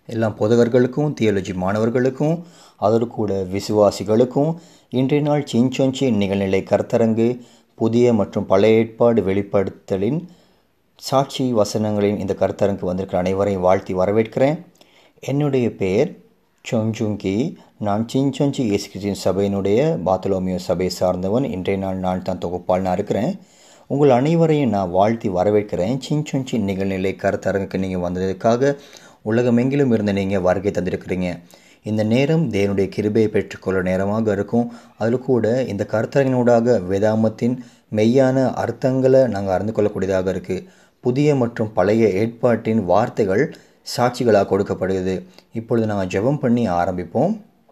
எல்லாம் பொதுவர்களுக்கும் தியாலஜி மாணவர்களுக்கும் அதோடு கூட விசுவாசிகளுக்கும் இன்றைய நாள் சிஞ்சொஞ்சி நிகழ்நிலை கருத்தரங்கு புதிய மற்றும் பழைய ஏற்பாடு வெளிப்படுத்தலின் சாட்சி வசனங்களின் இந்த கருத்தரங்கு வந்திருக்கிற அனைவரையும் வாழ்த்தி வரவேற்கிறேன் என்னுடைய பெயர் சொஞ்சுங்கி நான் சிஞ்சொஞ்சி இயேசு கிறிஸ்தின் சபையினுடைய பாத்தலோமியோ சபை சார்ந்தவன் இன்றைய நாள் நான் தான் தொகுப்பால் நான் இருக்கிறேன் உங்கள் அனைவரையும் நான் வாழ்த்தி வரவேற்கிறேன் சிஞ்சொஞ்சி நிகழ்நிலை கருத்தரங்குக்கு நீங்கள் வந்ததுக்காக உலகமெங்கிலும் இருந்து நீங்கள் வருகை தந்திருக்கிறீங்க இந்த நேரம் தேவனுடைய கிருபையை பெற்றுக்கொள்ள நேரமாக இருக்கும் அதில் கூட இந்த கருத்தரங்கினூடாக வேதாமத்தின் மெய்யான அர்த்தங்களை நாங்கள் அறிந்து கொள்ளக்கூடியதாக இருக்குது புதிய மற்றும் பழைய ஏற்பாட்டின் வார்த்தைகள் சாட்சிகளாக கொடுக்கப்படுகிறது இப்பொழுது நாங்கள் ஜெபம் பண்ணி ஆரம்பிப்போம்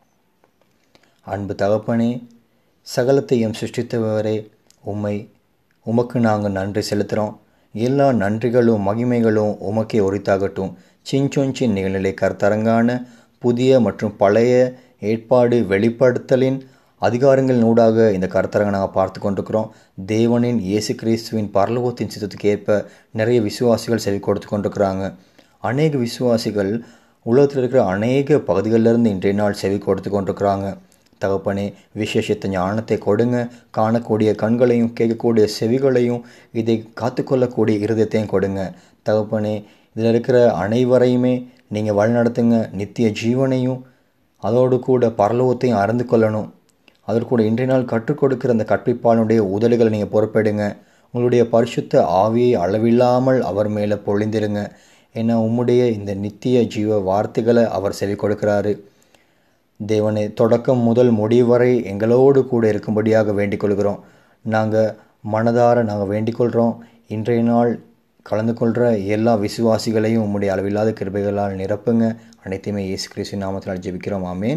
அன்பு தகப்பனே சகலத்தையும் சிருஷ்டித்தவரே உம்மை உமக்கு நாங்கள் நன்றி செலுத்துகிறோம் எல்லா நன்றிகளும் மகிமைகளும் உமக்கே உரித்தாகட்டும் சிஞ்சொஞ்சின் நிகழ்நிலை கருத்தரங்கான புதிய மற்றும் பழைய ஏற்பாடு வெளிப்படுத்தலின் அதிகாரங்களின் ஊடாக இந்த கருத்தரங்கை நாங்கள் பார்த்து கொண்டிருக்கிறோம் தேவனின் இயேசு கிறிஸ்துவின் பரலோகத்தின் சித்தத்துக்கு ஏற்ப நிறைய விசுவாசிகள் செவி கொடுத்து கொண்டிருக்கிறாங்க அநேக விசுவாசிகள் உலகத்தில் இருக்கிற அநேக பகுதிகளிலிருந்து இன்றைய நாள் செவி கொடுத்து கொண்டிருக்கிறாங்க தகப்பனே விசேஷத்த ஞானத்தை கொடுங்க காணக்கூடிய கண்களையும் கேட்கக்கூடிய செவிகளையும் இதை காத்துக்கொள்ளக்கூடிய இருதயத்தையும் கொடுங்க தகப்பனே இதில் இருக்கிற அனைவரையுமே நீங்கள் வழிநடத்துங்க நித்திய ஜீவனையும் அதோடு கூட பரலோகத்தையும் அறிந்து கொள்ளணும் அதற்கு கூட இன்றைய நாள் கற்றுக் கொடுக்கிற அந்த கற்பிப்பானுடைய உதடுகளை நீங்கள் பொறுப்பெடுங்க உங்களுடைய பரிசுத்த ஆவியை அளவில்லாமல் அவர் மேலே பொழிந்திருங்க ஏன்னா உம்முடைய இந்த நித்திய ஜீவ வார்த்தைகளை அவர் செவி கொடுக்கிறாரு தேவனை தொடக்கம் முதல் முடிவு வரை எங்களோடு கூட இருக்கும்படியாக வேண்டிக் கொள்கிறோம் நாங்கள் மனதார நாங்கள் வேண்டிக் கொள்கிறோம் இன்றைய நாள் கலந்து கொள்கிற எல்லா விசுவாசிகளையும் உம்முடைய அளவில்லாத கிருபைகளால் நிரப்புங்க அனைத்தையுமே இயேசு கிறிஸ்து நாமத்தினால் ஜெபிக்கிறோம் ஆமேன்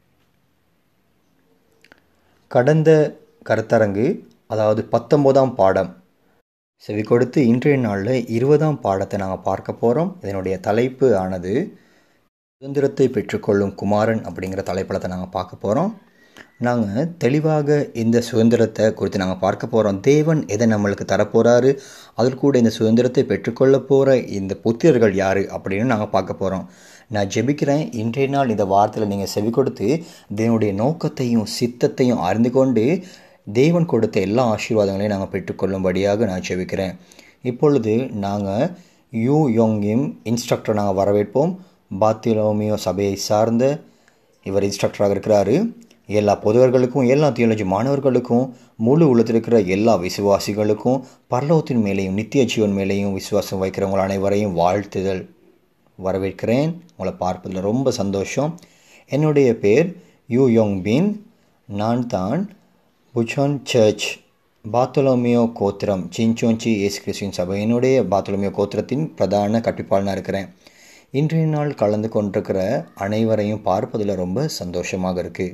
கடந்த கருத்தரங்கு அதாவது பத்தொம்போதாம் பாடம் செவி கொடுத்து இன்றைய நாளில் இருபதாம் பாடத்தை நாங்கள் பார்க்க போகிறோம் இதனுடைய தலைப்பு ஆனது சுதந்திரத்தை பெற்றுக்கொள்ளும் குமாரன் அப்படிங்கிற தலைப்படத்தை நாங்கள் பார்க்க போகிறோம் நாங்கள் தெளிவாக இந்த சுதந்திரத்தை குறித்து நாங்கள் பார்க்க போகிறோம் தேவன் எதை நம்மளுக்கு தரப்போகிறாரு அதில் கூட இந்த சுதந்திரத்தை பெற்றுக்கொள்ள போகிற இந்த புத்திரர்கள் யார் அப்படின்னு நாங்கள் பார்க்க போகிறோம் நான் ஜெபிக்கிறேன் இன்றைய நாள் இந்த வார்த்தையில் நீங்கள் செவி கொடுத்து தேவனுடைய நோக்கத்தையும் சித்தத்தையும் அறிந்து கொண்டு தேவன் கொடுத்த எல்லா ஆசீர்வாதங்களையும் நாங்கள் பெற்றுக்கொள்ளும்படியாக நான் ஜெபிக்கிறேன் இப்பொழுது நாங்கள் யூ யோங்கிம் இன்ஸ்ட்ரக்டர் நாங்கள் வரவேற்போம் பாத்திலோமியோ சபையை சார்ந்த இவர் இன்ஸ்ட்ரக்டராக இருக்கிறாரு எல்லா பொதுவர்களுக்கும் எல்லா தியாலஜி மாணவர்களுக்கும் முழு உலகத்தில் இருக்கிற எல்லா விசுவாசிகளுக்கும் பரலோகத்தின் மேலேயும் நித்திய ஜீவன் மேலேயும் விசுவாசம் வைக்கிறவங்க அனைவரையும் வாழ்த்துதல் வரவேற்கிறேன் உங்களை பார்ப்பதில் ரொம்ப சந்தோஷம் என்னுடைய பேர் யூ யோங் பீன் நான் தான் புச்சான் சர்ச் பாத்தலோமியோ கோத்திரம் சிஞ்சோஞ்சி ஏசு கிறிஸ்டின் சபையினுடைய பாத்தலோமியோ கோத்திரத்தின் பிரதான கட்டிப்பாளனாக இருக்கிறேன் இன்றைய நாள் கலந்து கொண்டிருக்கிற அனைவரையும் பார்ப்பதில் ரொம்ப சந்தோஷமாக இருக்குது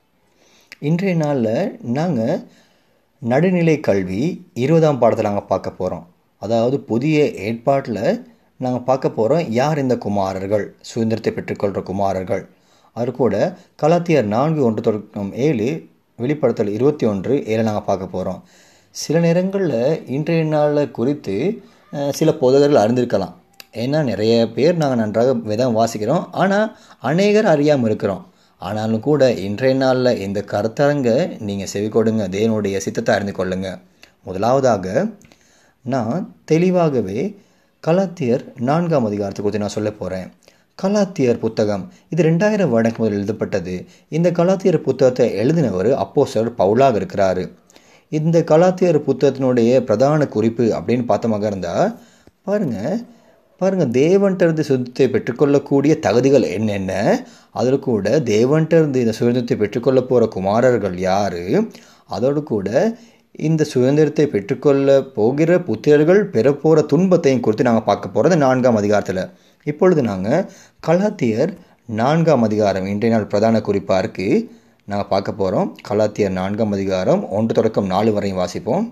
இன்றைய நாளில் நாங்கள் நடுநிலை கல்வி இருபதாம் பாடத்தில் நாங்கள் பார்க்க போகிறோம் அதாவது புதிய ஏற்பாட்டில் நாங்கள் பார்க்க போகிறோம் யார் இந்த குமாரர்கள் சுதந்திரத்தை பெற்றுக்கொள்கிற குமாரர்கள் அது கூட கலாத்தியர் நான்கு ஒன்று தொடக்கம் ஏழு வெளிப்படுத்தல் இருபத்தி ஒன்று ஏழு நாங்கள் பார்க்க போகிறோம் சில நேரங்களில் இன்றைய நாளில் குறித்து சில போதகர்கள் அறிந்திருக்கலாம் ஏன்னா நிறைய பேர் நாங்கள் நன்றாக விதம் வாசிக்கிறோம் ஆனால் அநேகர் அறியாமல் இருக்கிறோம் ஆனாலும் கூட இன்றைய நாளில் இந்த கருத்தரங்க நீங்கள் செவி கொடுங்க தேவனுடைய சித்தத்தை அறிந்து கொள்ளுங்க முதலாவதாக நான் தெளிவாகவே கலாத்தியர் நான்காம் அதிகாரத்தை குறித்து நான் சொல்ல போகிறேன் கலாத்தியர் புத்தகம் இது ரெண்டாயிரம் வருடக்கு முதல் எழுதப்பட்டது இந்த கலாத்தியர் புத்தகத்தை எழுதினவர் அப்போசர் பவுலாக இருக்கிறாரு இந்த கலாத்தியர் புத்தகத்தினுடைய பிரதான குறிப்பு அப்படின்னு பார்த்தமாக இருந்தால் பாருங்கள் பாருங்கள் தேவன்கிட்டருந்து சுதந்திரத்தை பெற்றுக்கொள்ளக்கூடிய தகுதிகள் என்னென்ன அதில் கூட தேவன்கிட்டருந்து இந்த சுதந்திரத்தை பெற்றுக்கொள்ள போகிற குமாரர்கள் யார் அதோடு கூட இந்த சுதந்திரத்தை பெற்றுக்கொள்ள போகிற புத்திரர்கள் பெறப்போகிற துன்பத்தையும் குறித்து நாங்கள் பார்க்க போகிறது நான்காம் அதிகாரத்தில் இப்பொழுது நாங்கள் கலாத்தியர் நான்காம் அதிகாரம் இன்றைய நாள் பிரதான குறிப்பாக இருக்குது நாங்கள் பார்க்க போகிறோம் கலாத்தியர் நான்காம் அதிகாரம் ஒன்று தொடக்கம் நாலு வரையும் வாசிப்போம்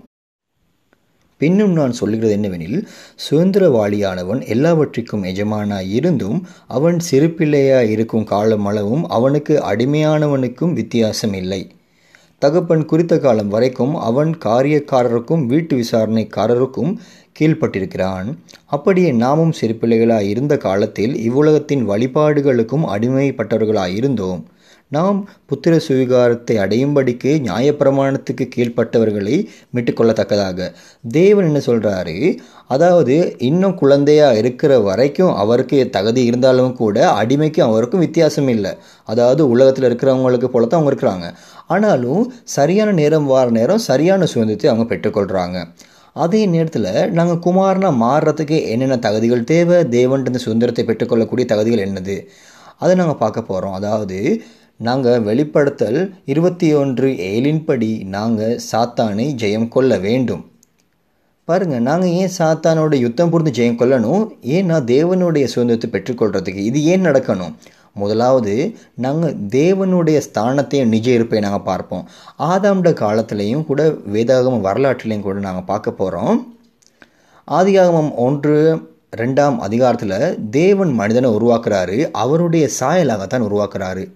பின்னும் நான் சொல்லுகிறது என்னவெனில் சுதந்திரவாளியானவன் எல்லாவற்றிற்கும் எஜமானாய் இருந்தும் அவன் சிறுபிள்ளையாய் இருக்கும் காலமளவும் அவனுக்கு அடிமையானவனுக்கும் வித்தியாசம் இல்லை தகப்பன் குறித்த காலம் வரைக்கும் அவன் காரியக்காரருக்கும் வீட்டு விசாரணைக்காரருக்கும் கீழ்ப்பட்டிருக்கிறான் அப்படியே நாமும் சிறு பிள்ளைகளாய் இருந்த காலத்தில் இவ்வுலகத்தின் வழிபாடுகளுக்கும் அடிமைப்பட்டவர்களாய் இருந்தோம் நாம் புத்திர சுவிகாரத்தை அடையும்படிக்கு நியாயப்பிரமாணத்துக்கு கீழ்ப்பட்டவர்களை மீட்டுக்கொள்ளத்தக்கதாக தேவன் என்ன சொல்கிறாரு அதாவது இன்னும் குழந்தையா இருக்கிற வரைக்கும் அவருக்கு தகுதி இருந்தாலும் கூட அடிமைக்கும் அவருக்கும் வித்தியாசம் இல்லை அதாவது உலகத்தில் இருக்கிறவங்களுக்கு போல தான் அவங்க இருக்கிறாங்க ஆனாலும் சரியான நேரம் வார நேரம் சரியான சுதந்திரத்தை அவங்க பெற்றுக்கொள்கிறாங்க அதே நேரத்தில் நாங்கள் குமாரனா மாறுறதுக்கு என்னென்ன தகுதிகள் தேவை தேவன்ட்டு சுதந்திரத்தை பெற்றுக்கொள்ளக்கூடிய தகுதிகள் என்னது அதை நாங்கள் பார்க்க போகிறோம் அதாவது நாங்கள் வெளிப்படுத்தல் இருபத்தி ஒன்று ஏழின்படி நாங்கள் சாத்தானை ஜெயம் கொள்ள வேண்டும் பாருங்கள் நாங்கள் ஏன் சாத்தானோட யுத்தம் புரிந்து ஜெயம் கொள்ளணும் ஏன்னா தேவனுடைய சுதந்திரத்தை பெற்றுக்கொள்கிறதுக்கு இது ஏன் நடக்கணும் முதலாவது நாங்கள் தேவனுடைய ஸ்தானத்தையும் நிஜ இருப்பை நாங்கள் பார்ப்போம் ஆதாம்ட காலத்திலையும் கூட வேதாகம வரலாற்றிலையும் கூட நாங்கள் பார்க்க போகிறோம் ஆதியாகமம் ஒன்று ரெண்டாம் அதிகாரத்தில் தேவன் மனிதனை உருவாக்குறாரு அவருடைய சாயலாகத்தான் உருவாக்குறாரு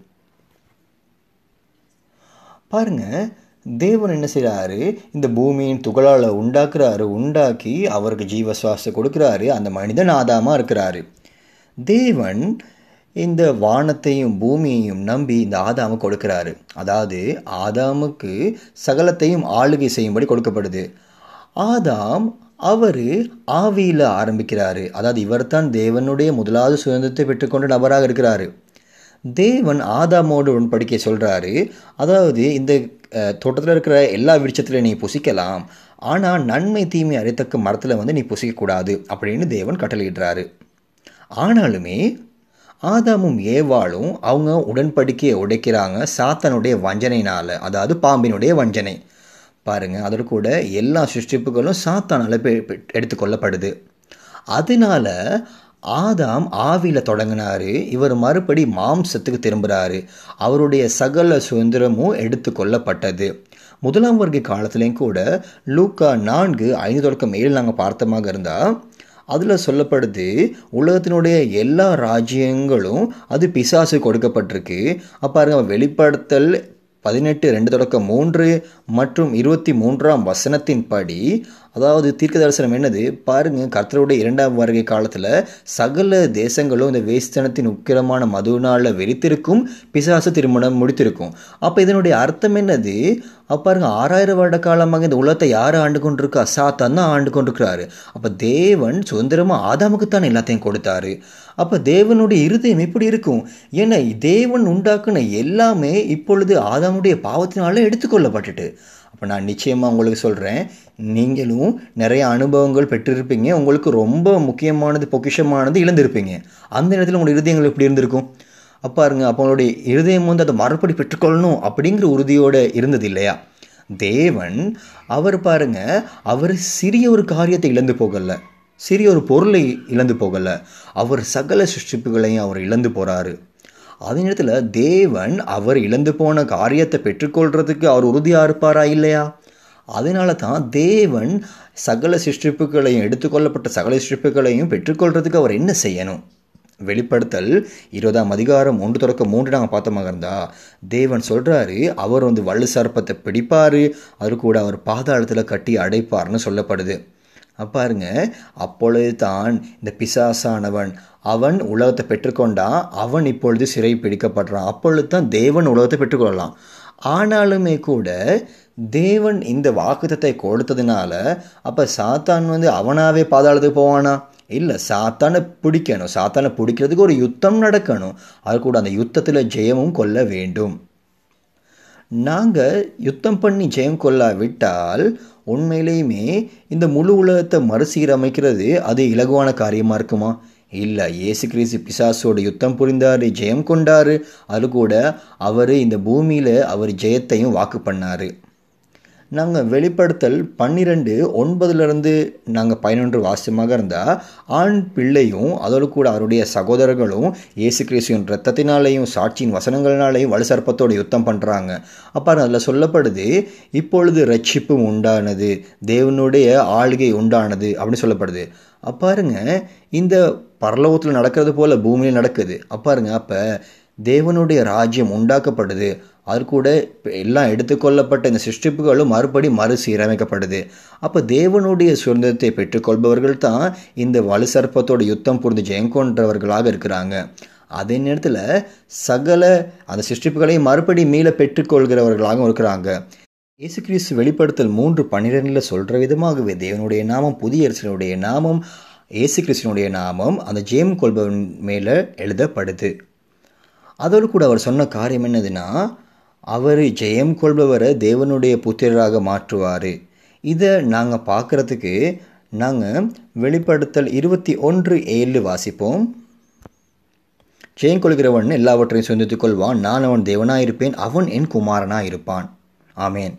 பாருங்க தேவன் என்ன செய்கிறாரு இந்த பூமியின் துகளால் உண்டாக்குறாரு உண்டாக்கி அவருக்கு ஜீவ சுவாசம் கொடுக்குறாரு அந்த மனிதன் ஆதாமாக இருக்கிறாரு தேவன் இந்த வானத்தையும் பூமியையும் நம்பி இந்த ஆதாமு கொடுக்கிறாரு அதாவது ஆதாமுக்கு சகலத்தையும் ஆளுகை செய்யும்படி கொடுக்கப்படுது ஆதாம் அவர் ஆவியில் ஆரம்பிக்கிறாரு அதாவது இவர்தான் தேவனுடைய முதலாவது சுதந்திரத்தை பெற்றுக்கொண்ட நபராக இருக்கிறாரு தேவன் ஆதாமோடு உடன்படிக்கை சொல்கிறாரு அதாவது இந்த தோட்டத்தில் இருக்கிற எல்லா விருட்சத்திலையும் நீ புசிக்கலாம் ஆனால் நன்மை தீமை அறித்தக்க மரத்தில் வந்து நீ புசிக்கக்கூடாது அப்படின்னு தேவன் கட்டளையிடுறாரு ஆனாலுமே ஆதாமும் ஏவாளும் அவங்க உடன்படிக்கையை உடைக்கிறாங்க சாத்தனுடைய வஞ்சனையினால் அதாவது பாம்பினுடைய வஞ்சனை பாருங்கள் அதோட கூட எல்லா சிருஷ்டிப்புகளும் சாத்தானால் எடுத்துக்கொள்ளப்படுது அதனால ஆதாம் ஆவியில் தொடங்கினாரு இவர் மறுபடி மாம்சத்துக்கு திரும்புகிறாரு அவருடைய சகல சுதந்திரமும் எடுத்து கொள்ளப்பட்டது முதலாம் வர்க்க காலத்துலேயும் கூட லூக்கா நான்கு ஐந்து தொடக்கம் ஏழு நாங்கள் பார்த்தமாக இருந்தால் அதில் சொல்லப்படுது உலகத்தினுடைய எல்லா ராஜ்யங்களும் அது பிசாசு கொடுக்கப்பட்டிருக்கு அப்போ வெளிப்படுத்தல் பதினெட்டு ரெண்டு தொடக்கம் மூன்று மற்றும் இருபத்தி மூன்றாம் வசனத்தின்படி அதாவது தீர்க்க தரிசனம் என்னது பாருங்க கர்த்தருடைய இரண்டாம் வருகை காலத்தில் சகல தேசங்களும் இந்த வேஸ்தனத்தின் உக்கிரமான மதுவினால் வெறித்திருக்கும் பிசாசு திருமணம் முடித்திருக்கும் அப்போ இதனுடைய அர்த்தம் என்னது அப்போ பாருங்க ஆறாயிரம் வருட காலமாக இந்த உலகத்தை யார் ஆண்டு கொண்டிருக்கா சாத்தான் தான் ஆண்டு கொண்டிருக்கிறாரு அப்போ தேவன் சுதந்திரமாக ஆதாமுக்குத்தான் எல்லாத்தையும் கொடுத்தாரு அப்போ தேவனுடைய இருதயம் எப்படி இருக்கும் ஏன்னா தேவன் உண்டாக்குன எல்லாமே இப்பொழுது ஆதாமுடைய பாவத்தினால எடுத்துக்கொள்ளப்பட்டுட்டு அப்போ நான் நிச்சயமாக உங்களுக்கு சொல்கிறேன் நீங்களும் நிறைய அனுபவங்கள் பெற்றிருப்பீங்க உங்களுக்கு ரொம்ப முக்கியமானது பொக்கிஷமானது இழந்திருப்பீங்க அந்த நேரத்தில் உங்களோட இருதயங்கள் எப்படி இருந்திருக்கும் அப்போ பாருங்க அப்போ அவங்களுடைய இருதயம் வந்து அதை மறுபடி பெற்றுக்கொள்ளணும் அப்படிங்கிற உறுதியோடு இருந்தது இல்லையா தேவன் அவர் பாருங்க அவர் சிறிய ஒரு காரியத்தை இழந்து போகல சிறிய ஒரு பொருளை இழந்து போகல அவர் சகல சிருஷ்டிப்புகளையும் அவர் இழந்து போகிறாரு அதே நேரத்தில் தேவன் அவர் இழந்து போன காரியத்தை பெற்றுக்கொள்றதுக்கு அவர் உறுதியாக இருப்பாரா இல்லையா அதனால தான் தேவன் சகல சிருஷ்டிப்புகளையும் எடுத்துக்கொள்ளப்பட்ட சகல சிருஷ்டிப்புகளையும் பெற்றுக்கொள்றதுக்கு அவர் என்ன செய்யணும் வெளிப்படுத்தல் இருபதாம் அதிகாரம் ஒன்று தொடக்க மூன்று நாங்கள் பார்த்தோமாக இருந்தா தேவன் சொல்கிறாரு அவர் வந்து வள்ளு சர்ப்பத்தை பிடிப்பார் அது கூட அவர் பாதாளத்தில் கட்டி அடைப்பார்னு சொல்லப்படுது பாருங்க அப்பொழுது தான் இந்த பிசாசானவன் அவன் உலகத்தை பெற்றுக்கொண்டான் அவன் இப்பொழுது சிறை பிடிக்கப்படுறான் அப்பொழுது தான் தேவன் உலகத்தை பெற்றுக்கொள்ளலாம் ஆனாலுமே கூட தேவன் இந்த வாக்குத்தத்தை கொடுத்ததுனால அப்போ சாத்தான் வந்து அவனாவே பாதாளத்துக்கு போவானா இல்லை சாத்தானை பிடிக்கணும் சாத்தானை பிடிக்கிறதுக்கு ஒரு யுத்தம் நடக்கணும் அது கூட அந்த யுத்தத்தில் ஜெயமும் கொள்ள வேண்டும் நாங்கள் யுத்தம் பண்ணி ஜெயம் கொள்ளாவிட்டால் உண்மையிலேயுமே இந்த முழு உலகத்தை மறுசீரமைக்கிறது அது இலகுவான காரியமாக இருக்குமா இல்லை இயேசு கிறிஸ்து பிசாசோட யுத்தம் புரிந்தார் ஜெயம் கொண்டார் அது கூட அவர் இந்த பூமியில் அவர் ஜெயத்தையும் வாக்கு பண்ணார் நாங்கள் வெளிப்படுத்தல் பன்னிரெண்டு ஒன்பதுலேருந்து நாங்கள் பதினொன்று வாசியமாக இருந்தால் ஆண் பிள்ளையும் அதோடு கூட அவருடைய சகோதரர்களும் இயேசு கிறிஸ்துவின் ரத்தத்தினாலேயும் சாட்சியின் வசனங்களினாலேயும் வலுசற்பத்தோடு யுத்தம் பண்ணுறாங்க அப்போ அதில் சொல்லப்படுது இப்பொழுது ரட்சிப்பு உண்டானது தேவனுடைய ஆளுகை உண்டானது அப்படின்னு சொல்லப்படுது அப்பாருங்க இந்த பரலோகத்தில் நடக்கிறது போல் பூமியில் நடக்குது அப்பாருங்க அப்போ தேவனுடைய ராஜ்யம் உண்டாக்கப்படுது அது கூட எல்லாம் எடுத்துக்கொள்ளப்பட்ட இந்த சிருஷ்டிப்புகளும் மறுபடி மறுசீரமைக்கப்படுது அப்போ தேவனுடைய சுதந்திரத்தை பெற்றுக்கொள்பவர்கள் தான் இந்த வலு சர்ப்பத்தோட யுத்தம் புரிந்து ஜெயம் கொண்டவர்களாக இருக்கிறாங்க அதே நேரத்தில் சகல அந்த சிருஷ்டிப்புகளையும் மறுபடி மீள பெற்றுக்கொள்கிறவர்களாகவும் இருக்கிறாங்க இயேசு கிறிஸ்து வெளிப்படுத்தல் மூன்று பன்னிரெண்டில் சொல்கிற விதமாகவே தேவனுடைய நாமம் புதிய அரசனுடைய நாமம் இயேசு கிறிஸ்தனுடைய நாமம் அந்த ஜெயம் கொள்பவன் மேலே எழுதப்படுது அதோடு கூட அவர் சொன்ன காரியம் என்னதுன்னா அவர் ஜெயம் கொள்பவரை தேவனுடைய புத்திரராக மாற்றுவார் இதை நாங்கள் பார்க்குறதுக்கு நாங்கள் வெளிப்படுத்தல் இருபத்தி ஒன்று ஏழு வாசிப்போம் ஜெயம் கொள்கிறவன் எல்லாவற்றையும் சுதந்தித்துக் கொள்வான் நான் அவன் தேவனாயிருப்பேன் அவன் என் குமாரனாக இருப்பான் ஆமேன்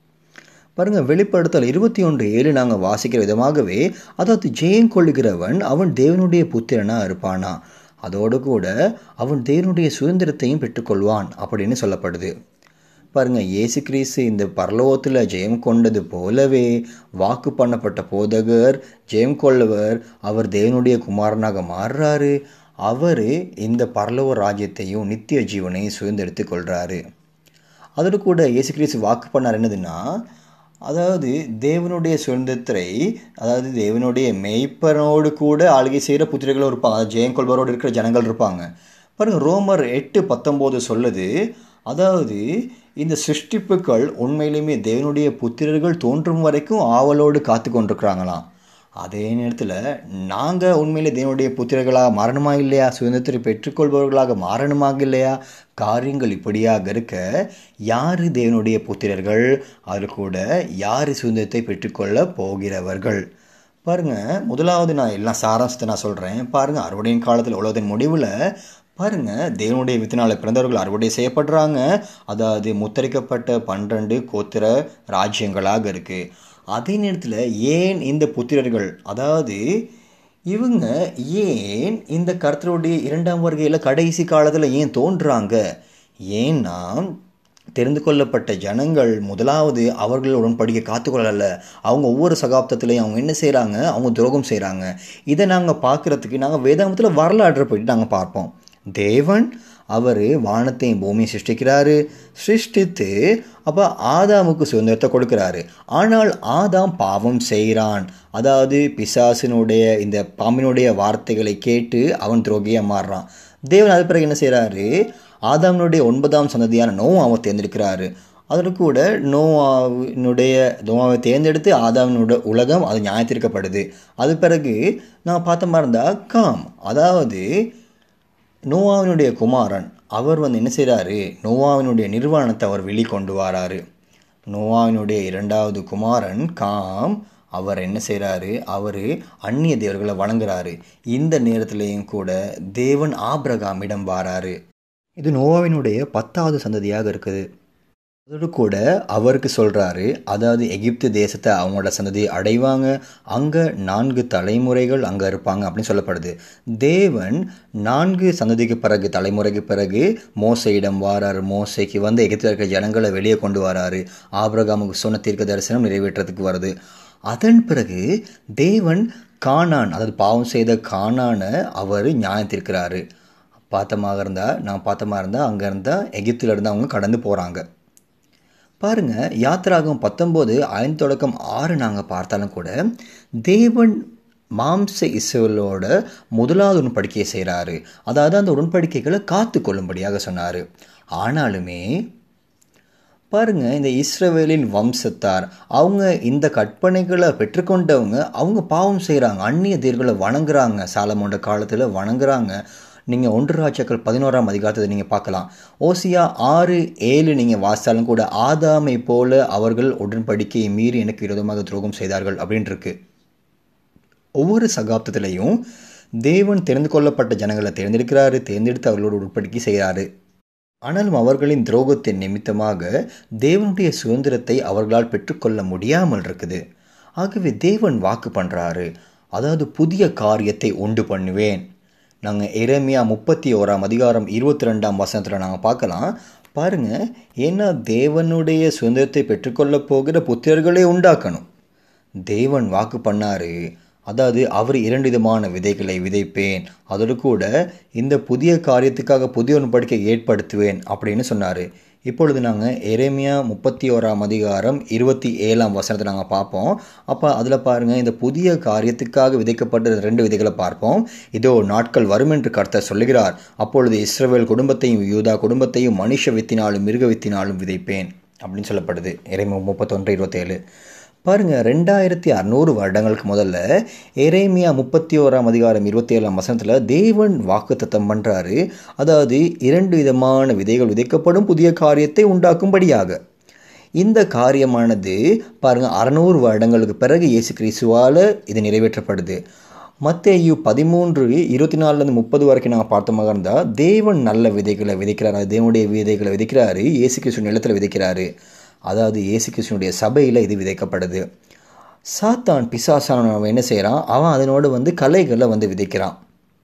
பாருங்க வெளிப்படுத்தல் இருபத்தி ஒன்று ஏழு நாங்கள் வாசிக்கிற விதமாகவே அதாவது ஜெயம் கொள்ளுகிறவன் அவன் தேவனுடைய புத்திரனா இருப்பானா அதோடு கூட அவன் தேவனுடைய சுதந்திரத்தையும் பெற்றுக்கொள்வான் அப்படின்னு சொல்லப்படுது பாருங்க இயேசு கிறிஸ்து இந்த பரலோகத்தில் ஜெயம் கொண்டது போலவே வாக்கு பண்ணப்பட்ட போதகர் ஜெயம் கொள்ளவர் அவர் தேவனுடைய குமாரனாக மாறுறாரு அவர் இந்த பரலோக ராஜ்யத்தையும் நித்திய ஜீவனையும் சுதந்திரத்து கொள்கிறாரு அதோடு கூட இயேசு கிறிஸ்து வாக்கு பண்ணார் என்னதுன்னா அதாவது தேவனுடைய சுதந்திரத்தை அதாவது தேவனுடைய மெய்ப்பனோடு கூட ஆளுகை செய்கிற புத்திரர்களும் இருப்பாங்க அதாவது ஜெயம் கொள்வரோடு இருக்கிற ஜனங்கள் இருப்பாங்க பாருங்க ரோமர் எட்டு பத்தொம்போது சொல்லுது அதாவது இந்த சிருஷ்டிப்புகள் உண்மையிலுமே தேவனுடைய புத்திரர்கள் தோன்றும் வரைக்கும் ஆவலோடு காத்து கொண்டிருக்கிறாங்களாம் அதே நேரத்தில் நாங்கள் உண்மையிலே தேவனுடைய புத்திரர்களாக மாறணுமா இல்லையா சுதந்திரத்தை பெற்றுக்கொள்பவர்களாக மாறணுமாக இல்லையா காரியங்கள் இப்படியாக இருக்க யார் தேவனுடைய புத்திரர்கள் அதில் கூட யார் சுதந்திரத்தை பெற்றுக்கொள்ள போகிறவர்கள் பாருங்கள் முதலாவது நான் எல்லாம் சாராம்சத்தை நான் சொல்கிறேன் பாருங்கள் அறுவடையின் காலத்தில் உலகத்தின் முடிவில் பாருங்க தேவனுடைய வித்தினால பிறந்தவர்கள் அறுவடை செய்யப்படுறாங்க அதாவது முத்தரிக்கப்பட்ட பன்னிரண்டு கோத்திர ராஜ்யங்களாக இருக்குது அதே நேரத்தில் ஏன் இந்த புத்திரர்கள் அதாவது இவங்க ஏன் இந்த கர்த்தருடைய இரண்டாம் வருகையில் கடைசி காலத்தில் ஏன் தோன்றுறாங்க ஏன்னா தெரிந்து கொள்ளப்பட்ட ஜனங்கள் முதலாவது அவர்கள் உடன்படிக்கை காத்துக்கொள்ளல அவங்க ஒவ்வொரு சகாப்தத்துலேயும் அவங்க என்ன செய்கிறாங்க அவங்க துரோகம் செய்கிறாங்க இதை நாங்கள் பார்க்குறதுக்கு நாங்கள் வேதாந்தத்தில் வரலாற்றை போயிட்டு நாங்கள் பார்ப்போம் தேவன் அவர் வானத்தையும் பூமியை சிருஷ்டிக்கிறாரு சிருஷ்டித்து அப்போ ஆதாமுக்கு சுதந்திரத்தை கொடுக்குறாரு ஆனால் ஆதாம் பாவம் செய்கிறான் அதாவது பிசாசினுடைய இந்த பாம்பினுடைய வார்த்தைகளை கேட்டு அவன் துரோகியாக மாறுறான் தேவன் அது பிறகு என்ன செய்கிறாரு ஆதாமினுடைய ஒன்பதாம் சந்ததியான நோவும் அவர் தேர்ந்தெடுக்கிறாரு அதோடு கூட நோவாவினுடைய நோவாவை தேர்ந்தெடுத்து ஆதாவினுடைய உலகம் அது நியாயத்திற்கப்படுது அது பிறகு நான் பார்த்த மாதிரி இருந்தால் காம் அதாவது நோவாவினுடைய குமாரன் அவர் வந்து என்ன செய்கிறாரு நோவாவினுடைய நிர்வாணத்தை அவர் வெளிக்கொண்டு வராரு நோவாவினுடைய இரண்டாவது குமாரன் காம் அவர் என்ன செய்கிறாரு அவர் அந்நிய தேவர்களை வணங்குறாரு இந்த நேரத்திலையும் கூட தேவன் ஆபிரகாமிடம் வாராரு இது நோவாவினுடைய பத்தாவது சந்ததியாக இருக்குது அதோடு கூட அவருக்கு சொல்கிறாரு அதாவது எகிப்து தேசத்தை அவங்களோட சந்ததி அடைவாங்க அங்கே நான்கு தலைமுறைகள் அங்கே இருப்பாங்க அப்படின்னு சொல்லப்படுது தேவன் நான்கு சந்ததிக்கு பிறகு தலைமுறைக்கு பிறகு மோசையிடம் வாராரு மோசைக்கு வந்து எகிப்தில் இருக்கிற ஜனங்களை வெளியே கொண்டு வராரு ஆபிரகாமுக்கு சொன்ன தீர்க்க தரிசனம் நிறைவேற்றத்துக்கு வருது அதன் பிறகு தேவன் காணான் அதாவது பாவம் செய்த காணானை அவர் நியாயத்திருக்கிறாரு பார்த்தமாக இருந்தால் நான் பார்த்தமாக இருந்தால் அங்கே இருந்தால் எகிப்தில் இருந்து அவங்க கடந்து போகிறாங்க பாருங்க யாத்திராகம் பத்தொம்போது ஐந்து தொடக்கம் ஆறு நாங்கள் பார்த்தாலும் கூட தேவன் மாம்ச இசைகளோட முதலாவது உடன்படிக்கையை செய்கிறாரு அதாவது அந்த உடன்படிக்கைகளை காத்து கொள்ளும்படியாக சொன்னார் ஆனாலுமே பாருங்க இந்த இஸ்ரவேலின் வம்சத்தார் அவங்க இந்த கற்பனைகளை பெற்றுக்கொண்டவங்க அவங்க பாவம் செய்கிறாங்க அந்நிய தேர்களை வணங்குறாங்க சாலமோண்ட காலத்தில் வணங்குறாங்க நீங்கள் ஒன்று ராஜாக்கள் பதினோராம் அதிகாரத்தை நீங்கள் பார்க்கலாம் ஓசியா ஆறு ஏழு நீங்கள் வாசித்தாலும் கூட ஆதாமை போல அவர்கள் உடன்படிக்கையை மீறி எனக்கு விரோதமாக துரோகம் செய்தார்கள் அப்படின்ட்டுருக்கு ஒவ்வொரு சகாப்தத்திலையும் தேவன் தெரிந்து கொள்ளப்பட்ட ஜனங்களை தேர்ந்தெடுக்கிறாரு தேர்ந்தெடுத்து அவர்களோட உடன்படிக்கை செய்கிறாரு ஆனாலும் அவர்களின் துரோகத்தின் நிமித்தமாக தேவனுடைய சுதந்திரத்தை அவர்களால் பெற்றுக்கொள்ள முடியாமல் இருக்குது ஆகவே தேவன் வாக்கு பண்ணுறாரு அதாவது புதிய காரியத்தை உண்டு பண்ணுவேன் நாங்கள் எரேமியா முப்பத்தி ஓராம் அதிகாரம் இருபத்தி ரெண்டாம் வசனத்தில் நாங்கள் பார்க்கலாம் பாருங்கள் ஏன்னா தேவனுடைய சுதந்திரத்தை பெற்றுக்கொள்ள போகிற புத்திரர்களே உண்டாக்கணும் தேவன் வாக்கு பண்ணார் அதாவது அவர் இரண்டு விதமான விதைகளை விதைப்பேன் அதோடு கூட இந்த புதிய காரியத்துக்காக புதிய ஒரு படுக்கை ஏற்படுத்துவேன் அப்படின்னு சொன்னார் இப்பொழுது நாங்கள் எரேமியா முப்பத்தி ஓராம் அதிகாரம் இருபத்தி ஏழாம் வசனத்தை நாங்கள் பார்ப்போம் அப்போ அதில் பாருங்கள் இந்த புதிய காரியத்துக்காக விதைக்கப்பட்ட ரெண்டு விதைகளை பார்ப்போம் இதோ நாட்கள் வரும் என்று கர்த்தர் சொல்லுகிறார் அப்பொழுது இஸ்ரவேல் குடும்பத்தையும் யூதா குடும்பத்தையும் மனுஷ வித்தினாலும் மிருக வித்தினாலும் விதைப்பேன் அப்படின்னு சொல்லப்படுது எரேமியா முப்பத்தொன்று இருபத்தேழு பாருங்க ரெண்டாயிரத்தி அறநூறு வருடங்களுக்கு முதல்ல எரேமியா முப்பத்தி ஓராம் அதிகாரம் இருபத்தி ஏழாம் வசனத்தில் தேவன் வாக்குத்தத்தம் பண்ணுறாரு அதாவது இரண்டு விதமான விதைகள் விதைக்கப்படும் புதிய காரியத்தை உண்டாக்கும்படியாக இந்த காரியமானது பாருங்க அறநூறு வருடங்களுக்கு பிறகு இயேசு கிறிஸ்துவால் இது நிறைவேற்றப்படுது மத்தேயு பதிமூன்று இருபத்தி நாலுலேருந்து முப்பது வரைக்கும் நாங்கள் பார்த்தோமாக இருந்தால் தேவன் நல்ல விதைகளை விதைக்கிறாரு தேவனுடைய விதைகளை விதைக்கிறாரு இயேசு கிறிஸ்து நிலத்தில் விதைக்கிறாரு அதாவது இயேசு கிறிஸ்துனுடைய சபையில் இது விதைக்கப்படுது சாத்தான் பிசாசானவன் என்ன செய்கிறான் அவன் அதனோடு வந்து கலைகளை வந்து விதைக்கிறான்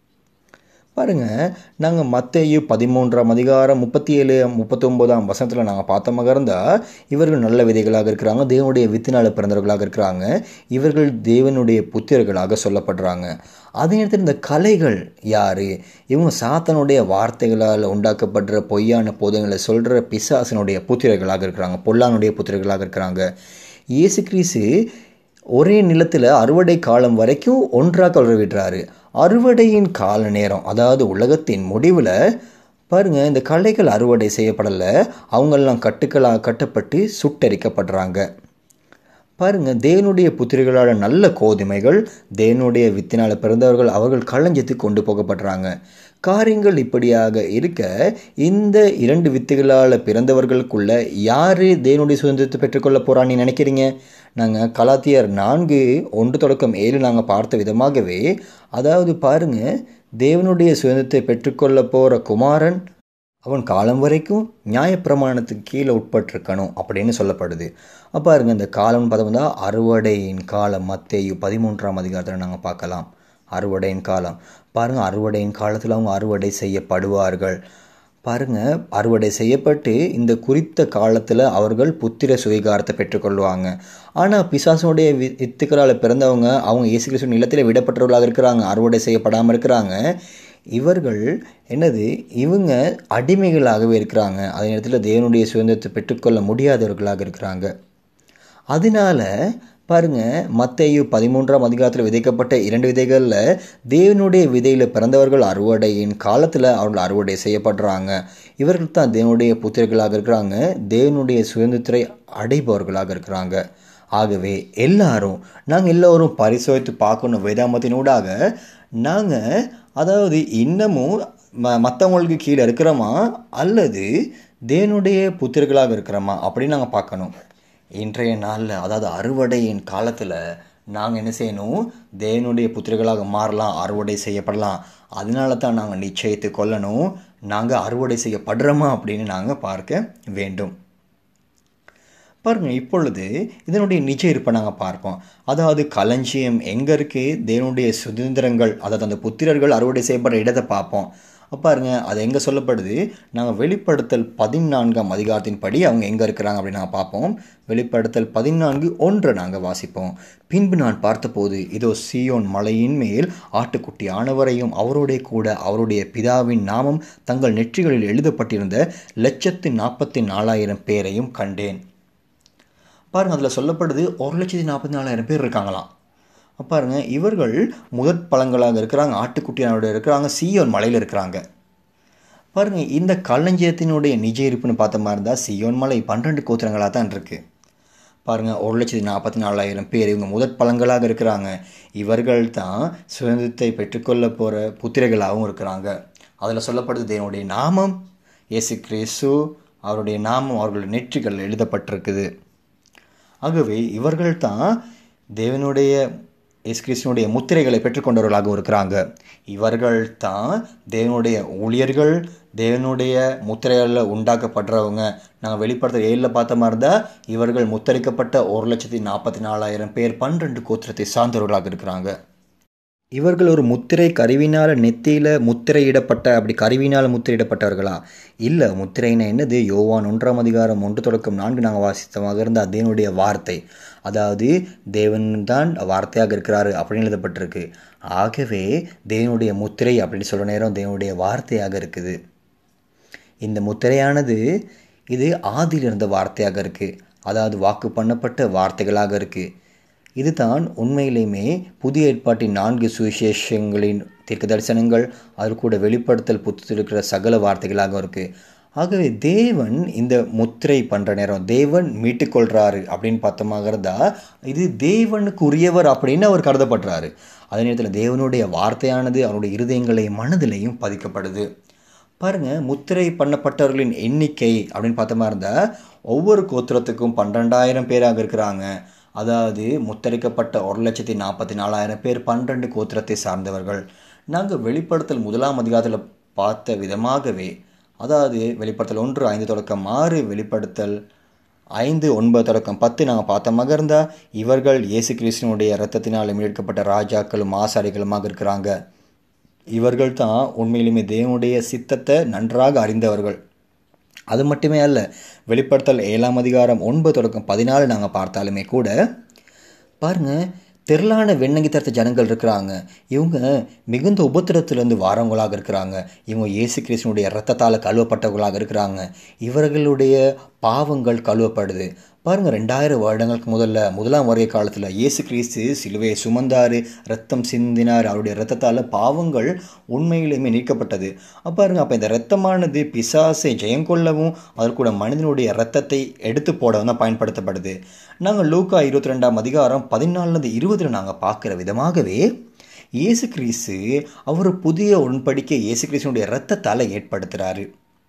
பாருங்க நாங்கள் மத்தேயு பதிமூன்றாம் அதிகாரம் முப்பத்தி ஏழு முப்பத்தொம்போதாம் வசனத்தில் நாங்கள் பார்த்தோமாக இருந்தால் இவர்கள் நல்ல விதைகளாக இருக்கிறாங்க தேவனுடைய வித்தினால பிறந்தவர்களாக இருக்கிறாங்க இவர்கள் தேவனுடைய புத்திரர்களாக சொல்லப்படுறாங்க அதே நேரத்தில் இந்த கலைகள் யார் இவங்க சாத்தனுடைய வார்த்தைகளால் உண்டாக்கப்படுற பொய்யான போதங்களை சொல்கிற பிசாசனுடைய புத்திரர்களாக இருக்கிறாங்க பொல்லானுடைய புத்திரர்களாக இருக்கிறாங்க இயேசு கிறிஸ்து ஒரே நிலத்தில் அறுவடை காலம் வரைக்கும் ஒன்றாக வளர விடுறாரு அறுவடையின் கால நேரம் அதாவது உலகத்தின் முடிவில் பாருங்க இந்த களைகள் அறுவடை செய்யப்படலை அவங்கெல்லாம் கட்டுக்களாக கட்டப்பட்டு சுட்டரிக்கப்படுறாங்க பாருங்க தேவனுடைய புத்திரிகளான நல்ல கோதுமைகள் தேவனுடைய வித்தினால் பிறந்தவர்கள் அவர்கள் களஞ்சத்துக்கு கொண்டு போகப்படுறாங்க காரியங்கள் இப்படியாக இருக்க இந்த இரண்டு வித்துகளால் பிறந்தவர்களுக்குள்ள யார் தேவனுடைய சுதந்திரத்தை பெற்றுக்கொள்ள போகிறான்னு நினைக்கிறீங்க நாங்கள் கலாத்தியர் நான்கு ஒன்று தொடக்கம் ஏழு நாங்கள் பார்த்த விதமாகவே அதாவது பாருங்க தேவனுடைய சுதந்திரத்தை பெற்றுக்கொள்ள போகிற குமாரன் அவன் காலம் வரைக்கும் நியாயப்பிரமாணத்துக்கு கீழே உட்பட்டிருக்கணும் அப்படின்னு சொல்லப்படுது அப்போ பாருங்க இந்த காலம்னு பார்த்தோம்னா அறுவடையின் காலம் மத்தேயு பதிமூன்றாம் அதிகாரத்தில் நாங்கள் பார்க்கலாம் அறுவடையின் காலம் பாருங்கள் அறுவடையின் காலத்தில் அவங்க அறுவடை செய்யப்படுவார்கள் பாருங்க அறுவடை செய்யப்பட்டு இந்த குறித்த காலத்தில் அவர்கள் புத்திர சுவீகாரத்தை பெற்றுக்கொள்வாங்க ஆனால் பிசாசனுடைய வித்துக்களால் பிறந்தவங்க அவங்க இயேசு கிறிஸ்து நிலத்தில் விடப்பட்டவர்களாக இருக்கிறாங்க அறுவடை செய்யப்படாமல் இருக்கிறாங்க இவர்கள் என்னது இவங்க அடிமைகளாகவே இருக்கிறாங்க அதே நேரத்தில் தேவனுடைய சுதந்திரத்தை பெற்றுக்கொள்ள முடியாதவர்களாக இருக்கிறாங்க அதனால பாருங்க மத்தையு பதிமூன்றாம் அதிகாரத்தில் விதைக்கப்பட்ட இரண்டு விதைகளில் தேவனுடைய விதையில் பிறந்தவர்கள் அறுவடையின் காலத்தில் அவர்கள் அறுவடை செய்யப்படுறாங்க இவர்கள் தான் தேவனுடைய புத்திரர்களாக இருக்கிறாங்க தேவனுடைய சுதந்திரத்தை அடைபவர்களாக இருக்கிறாங்க ஆகவே எல்லாரும் நாங்கள் எல்லோரும் பரிசோதித்து பார்க்கணும் வேதாமத்தினூடாக நாங்கள் அதாவது இன்னமும் ம மற்றவங்களுக்கு கீழே இருக்கிறோமா அல்லது தேவனுடைய புத்திரர்களாக இருக்கிறோமா அப்படின்னு நாங்கள் பார்க்கணும் இன்றைய நாளில் அதாவது அறுவடையின் காலத்தில் நாங்கள் என்ன செய்யணும் தேவனுடைய புத்திரர்களாக மாறலாம் அறுவடை செய்யப்படலாம் அதனால தான் நாங்கள் நிச்சயத்தை கொள்ளணும் நாங்கள் அறுவடை செய்யப்படுறோமா அப்படின்னு நாங்கள் பார்க்க வேண்டும் பாருங்கள் இப்பொழுது இதனுடைய நிஜ இருப்பை நாங்கள் பார்ப்போம் அதாவது களஞ்சியம் எங்கே இருக்குது தேவனுடைய சுதந்திரங்கள் அதாவது அந்த புத்திரர்கள் அறுவடை செய்யப்படுற இடத்தை பார்ப்போம் பாருங்க அது எங்கே சொல்லப்படுது நாங்கள் வெளிப்படுத்தல் பதினான்காம் அதிகாரத்தின் படி அவங்க எங்கே இருக்கிறாங்க அப்படின்னு நாங்கள் பார்ப்போம் வெளிப்படுத்தல் பதினான்கு ஒன்றை நாங்கள் வாசிப்போம் பின்பு நான் பார்த்தபோது இதோ சியோன் மலையின் மேல் ஆட்டுக்குட்டி ஆனவரையும் அவருடைய கூட அவருடைய பிதாவின் நாமம் தங்கள் நெற்றிகளில் எழுதப்பட்டிருந்த லட்சத்து நாற்பத்தி நாலாயிரம் பேரையும் கண்டேன் பாருங்க அதில் சொல்லப்படுது ஒரு லட்சத்தி நாற்பத்தி நாலாயிரம் பேர் இருக்காங்களாம் பாருங்க இவர்கள் முதற் பழங்களாக இருக்கிறாங்க ஆட்டுக்குட்டியானோட இருக்கிறாங்க சியோன் மலையில் இருக்கிறாங்க பாருங்க இந்த களஞ்சியத்தினுடைய நிஜ இருப்புன்னு பார்த்த மாதிரி இருந்தால் சியோன் மலை பன்னெண்டு கோத்திரங்களாக தான் இருக்குது பாருங்க ஒரு லட்சத்தி நாற்பத்தி நாலாயிரம் பேர் இவங்க முதற் பழங்களாக இருக்கிறாங்க இவர்கள் தான் சுதந்திரத்தை பெற்றுக்கொள்ள போகிற புத்திரைகளாகவும் இருக்கிறாங்க அதில் சொல்லப்படுது தேவனுடைய நாமம் இயேசு கிறிஸ்து அவருடைய நாமம் அவர்களுடைய நெற்றிகள் எழுதப்பட்டிருக்குது ஆகவே இவர்கள் தான் தேவனுடைய இயேசு கிறிஸ்துவனுடைய முத்திரைகளை பெற்றுக்கொண்டவர்களாகவும் இருக்கிறாங்க இவர்கள் தான் தேவனுடைய ஊழியர்கள் தேவனுடைய முத்திரைகளில் உண்டாக்கப்படுறவங்க நாங்கள் வெளிப்படுத்த ஏழில் பார்த்த மாதிரி தான் இவர்கள் முத்தரிக்கப்பட்ட ஒரு லட்சத்தி நாற்பத்தி நாலாயிரம் பேர் பன்னிரெண்டு கோத்திரத்தை சார்ந்தவர்களாக இருக்கிறாங்க இவர்கள் ஒரு முத்திரை கருவினால் நெத்தியில் முத்திரையிடப்பட்ட அப்படி கருவினால் முத்திரையிடப்பட்டவர்களா இல்லை முத்திரைனா என்னது யோவான் ஒன்றாம் அதிகாரம் ஒன்று தொடக்கம் நான்கு நாங்கள் வாசித்தமாக இருந்த தேவனுடைய வார்த்தை அதாவது தேவன் தான் வார்த்தையாக இருக்கிறாரு அப்படின்னு எழுதப்பட்டிருக்கு ஆகவே தேவனுடைய முத்திரை அப்படின்னு சொல்ல நேரம் தேவனுடைய வார்த்தையாக இருக்குது இந்த முத்திரையானது இது ஆதியில் இருந்த வார்த்தையாக இருக்குது அதாவது வாக்கு பண்ணப்பட்ட வார்த்தைகளாக இருக்குது இதுதான் உண்மையிலேயுமே புதிய ஏற்பாட்டின் நான்கு சுவிசேஷங்களின் தீர்க்க தரிசனங்கள் அது கூட வெளிப்படுத்தல் புத்தகத்தில் இருக்கிற சகல வார்த்தைகளாக இருக்குது ஆகவே தேவன் இந்த முத்திரை பண்ணுற நேரம் தேவன் மீட்டுக்கொள்கிறாரு அப்படின்னு பார்த்தமாக இருந்தால் இது தேவனுக்கு உரியவர் அப்படின்னு அவர் கருதப்படுறாரு அதே நேரத்தில் தேவனுடைய வார்த்தையானது அவருடைய இருதயங்களையும் மனதிலையும் பதிக்கப்படுது பாருங்க முத்திரை பண்ணப்பட்டவர்களின் எண்ணிக்கை அப்படின்னு பார்த்தோமா இருந்தால் ஒவ்வொரு கோத்திரத்துக்கும் பன்னிரெண்டாயிரம் பேராக இருக்கிறாங்க அதாவது முத்தரிக்கப்பட்ட ஒரு லட்சத்தி நாற்பத்தி நாலாயிரம் பேர் பன்னிரெண்டு கோத்திரத்தை சார்ந்தவர்கள் நாங்கள் வெளிப்படுத்தல் முதலாம் அதிகாரத்தில் பார்த்த விதமாகவே அதாவது வெளிப்படுத்தல் ஒன்று ஐந்து தொடக்கம் ஆறு வெளிப்படுத்தல் ஐந்து ஒன்பது தொடக்கம் பத்து நாங்கள் பார்த்தமாக இருந்தால் இவர்கள் இயேசு கிறிஸ்தனுடைய இரத்தத்தினால் மீட்கப்பட்ட ராஜாக்களும் ஆசாரிகளுமாக இருக்கிறாங்க இவர்கள் தான் உண்மையிலுமே தேவனுடைய சித்தத்தை நன்றாக அறிந்தவர்கள் அது மட்டுமே அல்ல வெளிப்படுத்தல் ஏழாம் அதிகாரம் ஒன்பது தொடக்கம் பதினாலு நாங்கள் பார்த்தாலுமே கூட பாருங்க திரளான வெண்ணங்கி தரத்த ஜனங்கள் இருக்கிறாங்க இவங்க மிகுந்த உபத்திரத்திலிருந்து வாரவங்களாக இருக்கிறாங்க இவங்க இயேசு கிறிஸ்தனுடைய இரத்தத்தால் கழுவப்பட்டவர்களாக இருக்கிறாங்க இவர்களுடைய பாவங்கள் கழுவப்படுது பாருங்கள் ரெண்டாயிரம் வருடங்களுக்கு முதல்ல முதலாம் வருகை காலத்தில் இயேசு கிறிஸ்து சிலுவையை சுமந்தார் ரத்தம் சிந்தினார் அவருடைய ரத்தத்தால் பாவங்கள் உண்மையிலுமே நீக்கப்பட்டது அப்போ பாருங்க அப்போ இந்த ரத்தமானது பிசாசை ஜெயங்கொள்ளவும் அதற்கூட மனிதனுடைய ரத்தத்தை எடுத்து போடவும் தான் பயன்படுத்தப்படுது நாங்கள் லூக்கா இருபத்தி ரெண்டாம் அதிகாரம் பதினாலுலேருந்து இருபதில் நாங்கள் பார்க்குற விதமாகவே இயேசு கிறிஸ்து அவர் புதிய உடன்படிக்கை இயேசு கிறிஸ்துனுடைய ரத்தத்தால் ஏற்படுத்துகிறாரு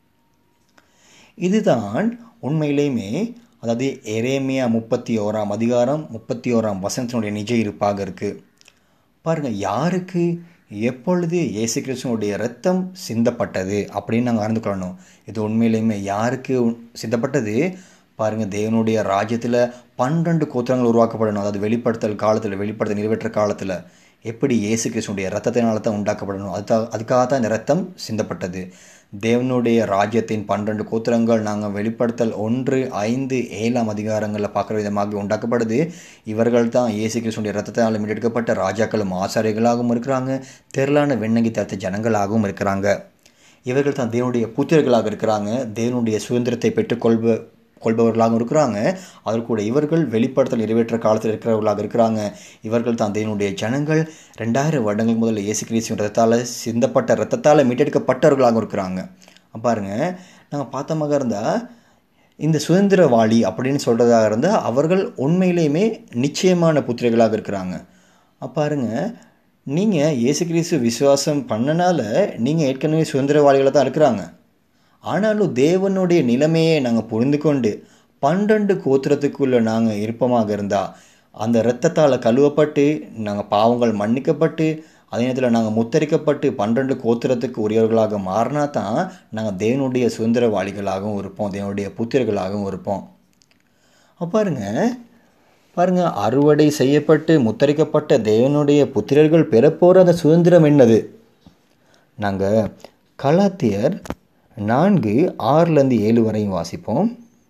இதுதான் உண்மையிலேயுமே அதாவது எரேமியா முப்பத்தி ஓராம் அதிகாரம் முப்பத்தி ஓராம் வசனத்தினுடைய நிஜ இருப்பாக இருக்குது பாருங்கள் யாருக்கு எப்பொழுது இயேசு கிறிஸ்துவனுடைய ரத்தம் சிந்தப்பட்டது அப்படின்னு நாங்கள் அறிந்து கொள்ளணும் இது உண்மையிலேயுமே யாருக்கு சிந்தப்பட்டது பாருங்கள் தேவனுடைய ராஜ்யத்தில் பன்னெண்டு கோத்திரங்கள் உருவாக்கப்படணும் அதாவது வெளிப்படுத்தல் காலத்தில் வெளிப்படுத்த நிறைவேற்ற காலத்தில் எப்படி இயேசு கிறிஸ்துடைய ரத்தத்தினால தான் உண்டாக்கப்படணும் அதுதான் அதுக்காக தான் இந்த ரத்தம் சிந்தப்பட்டது தேவனுடைய ராஜ்யத்தின் பன்னிரண்டு கோத்திரங்கள் நாங்கள் வெளிப்படுத்தல் ஒன்று ஐந்து ஏழாம் அதிகாரங்களில் பார்க்குற விதமாக உண்டாக்கப்படுது இவர்கள் தான் இயேசு கிறிஸ்துடைய ரத்தத்தினால் மீட்டெடுக்கப்பட்ட ராஜாக்களும் ஆசாரிகளாகவும் இருக்கிறாங்க திரளான வெண்ணங்கி தரத்த ஜனங்களாகவும் இருக்கிறாங்க இவர்கள் தான் தேவனுடைய புத்திரர்களாக இருக்கிறாங்க தேவனுடைய சுதந்திரத்தை பெற்றுக்கொள்வ கொள்பவர்களாகவும் இருக்கிறாங்க அதற்கு கூட இவர்கள் வெளிப்படுத்தல் நிறைவேற்ற காலத்தில் இருக்கிறவர்களாக இருக்கிறாங்க இவர்கள் தான் தேவனுடைய ஜனங்கள் ரெண்டாயிரம் வருடங்கள் முதல்ல இயேசு கிறிஸ்துவின் ரத்தத்தால் சிந்தப்பட்ட ரத்தத்தால் மீட்டெடுக்கப்பட்டவர்களாக இருக்கிறாங்க பாருங்க நாங்கள் பார்த்தமாக இருந்தால் இந்த சுதந்திரவாளி அப்படின்னு சொல்கிறதாக இருந்தால் அவர்கள் உண்மையிலேயுமே நிச்சயமான புத்திரிகளாக இருக்கிறாங்க பாருங்க நீங்கள் இயேசு கிறிஸ்து விசுவாசம் பண்ணனால நீங்கள் ஏற்கனவே சுதந்திரவாளிகளாக தான் இருக்கிறாங்க ஆனாலும் தேவனுடைய நிலைமையை நாங்கள் புரிந்து கொண்டு பன்னெண்டு கோத்திரத்துக்குள்ளே நாங்கள் இருப்பமாக இருந்தால் அந்த இரத்தத்தால் கழுவப்பட்டு நாங்கள் பாவங்கள் மன்னிக்கப்பட்டு அதே நேரத்தில் நாங்கள் முத்தரிக்கப்பட்டு பன்னெண்டு கோத்திரத்துக்கு உரியவர்களாக மாறினா தான் நாங்கள் தேவனுடைய சுதந்திரவாளிகளாகவும் இருப்போம் தேவனுடைய புத்திரர்களாகவும் இருப்போம் பாருங்க பாருங்க அறுவடை செய்யப்பட்டு முத்தரிக்கப்பட்ட தேவனுடைய புத்திரர்கள் பெறப்போகிற அந்த சுதந்திரம் என்னது நாங்கள் கலாத்தியர் நான்கு ஆறுலேருந்து ஏழு வரையும் வாசிப்போம்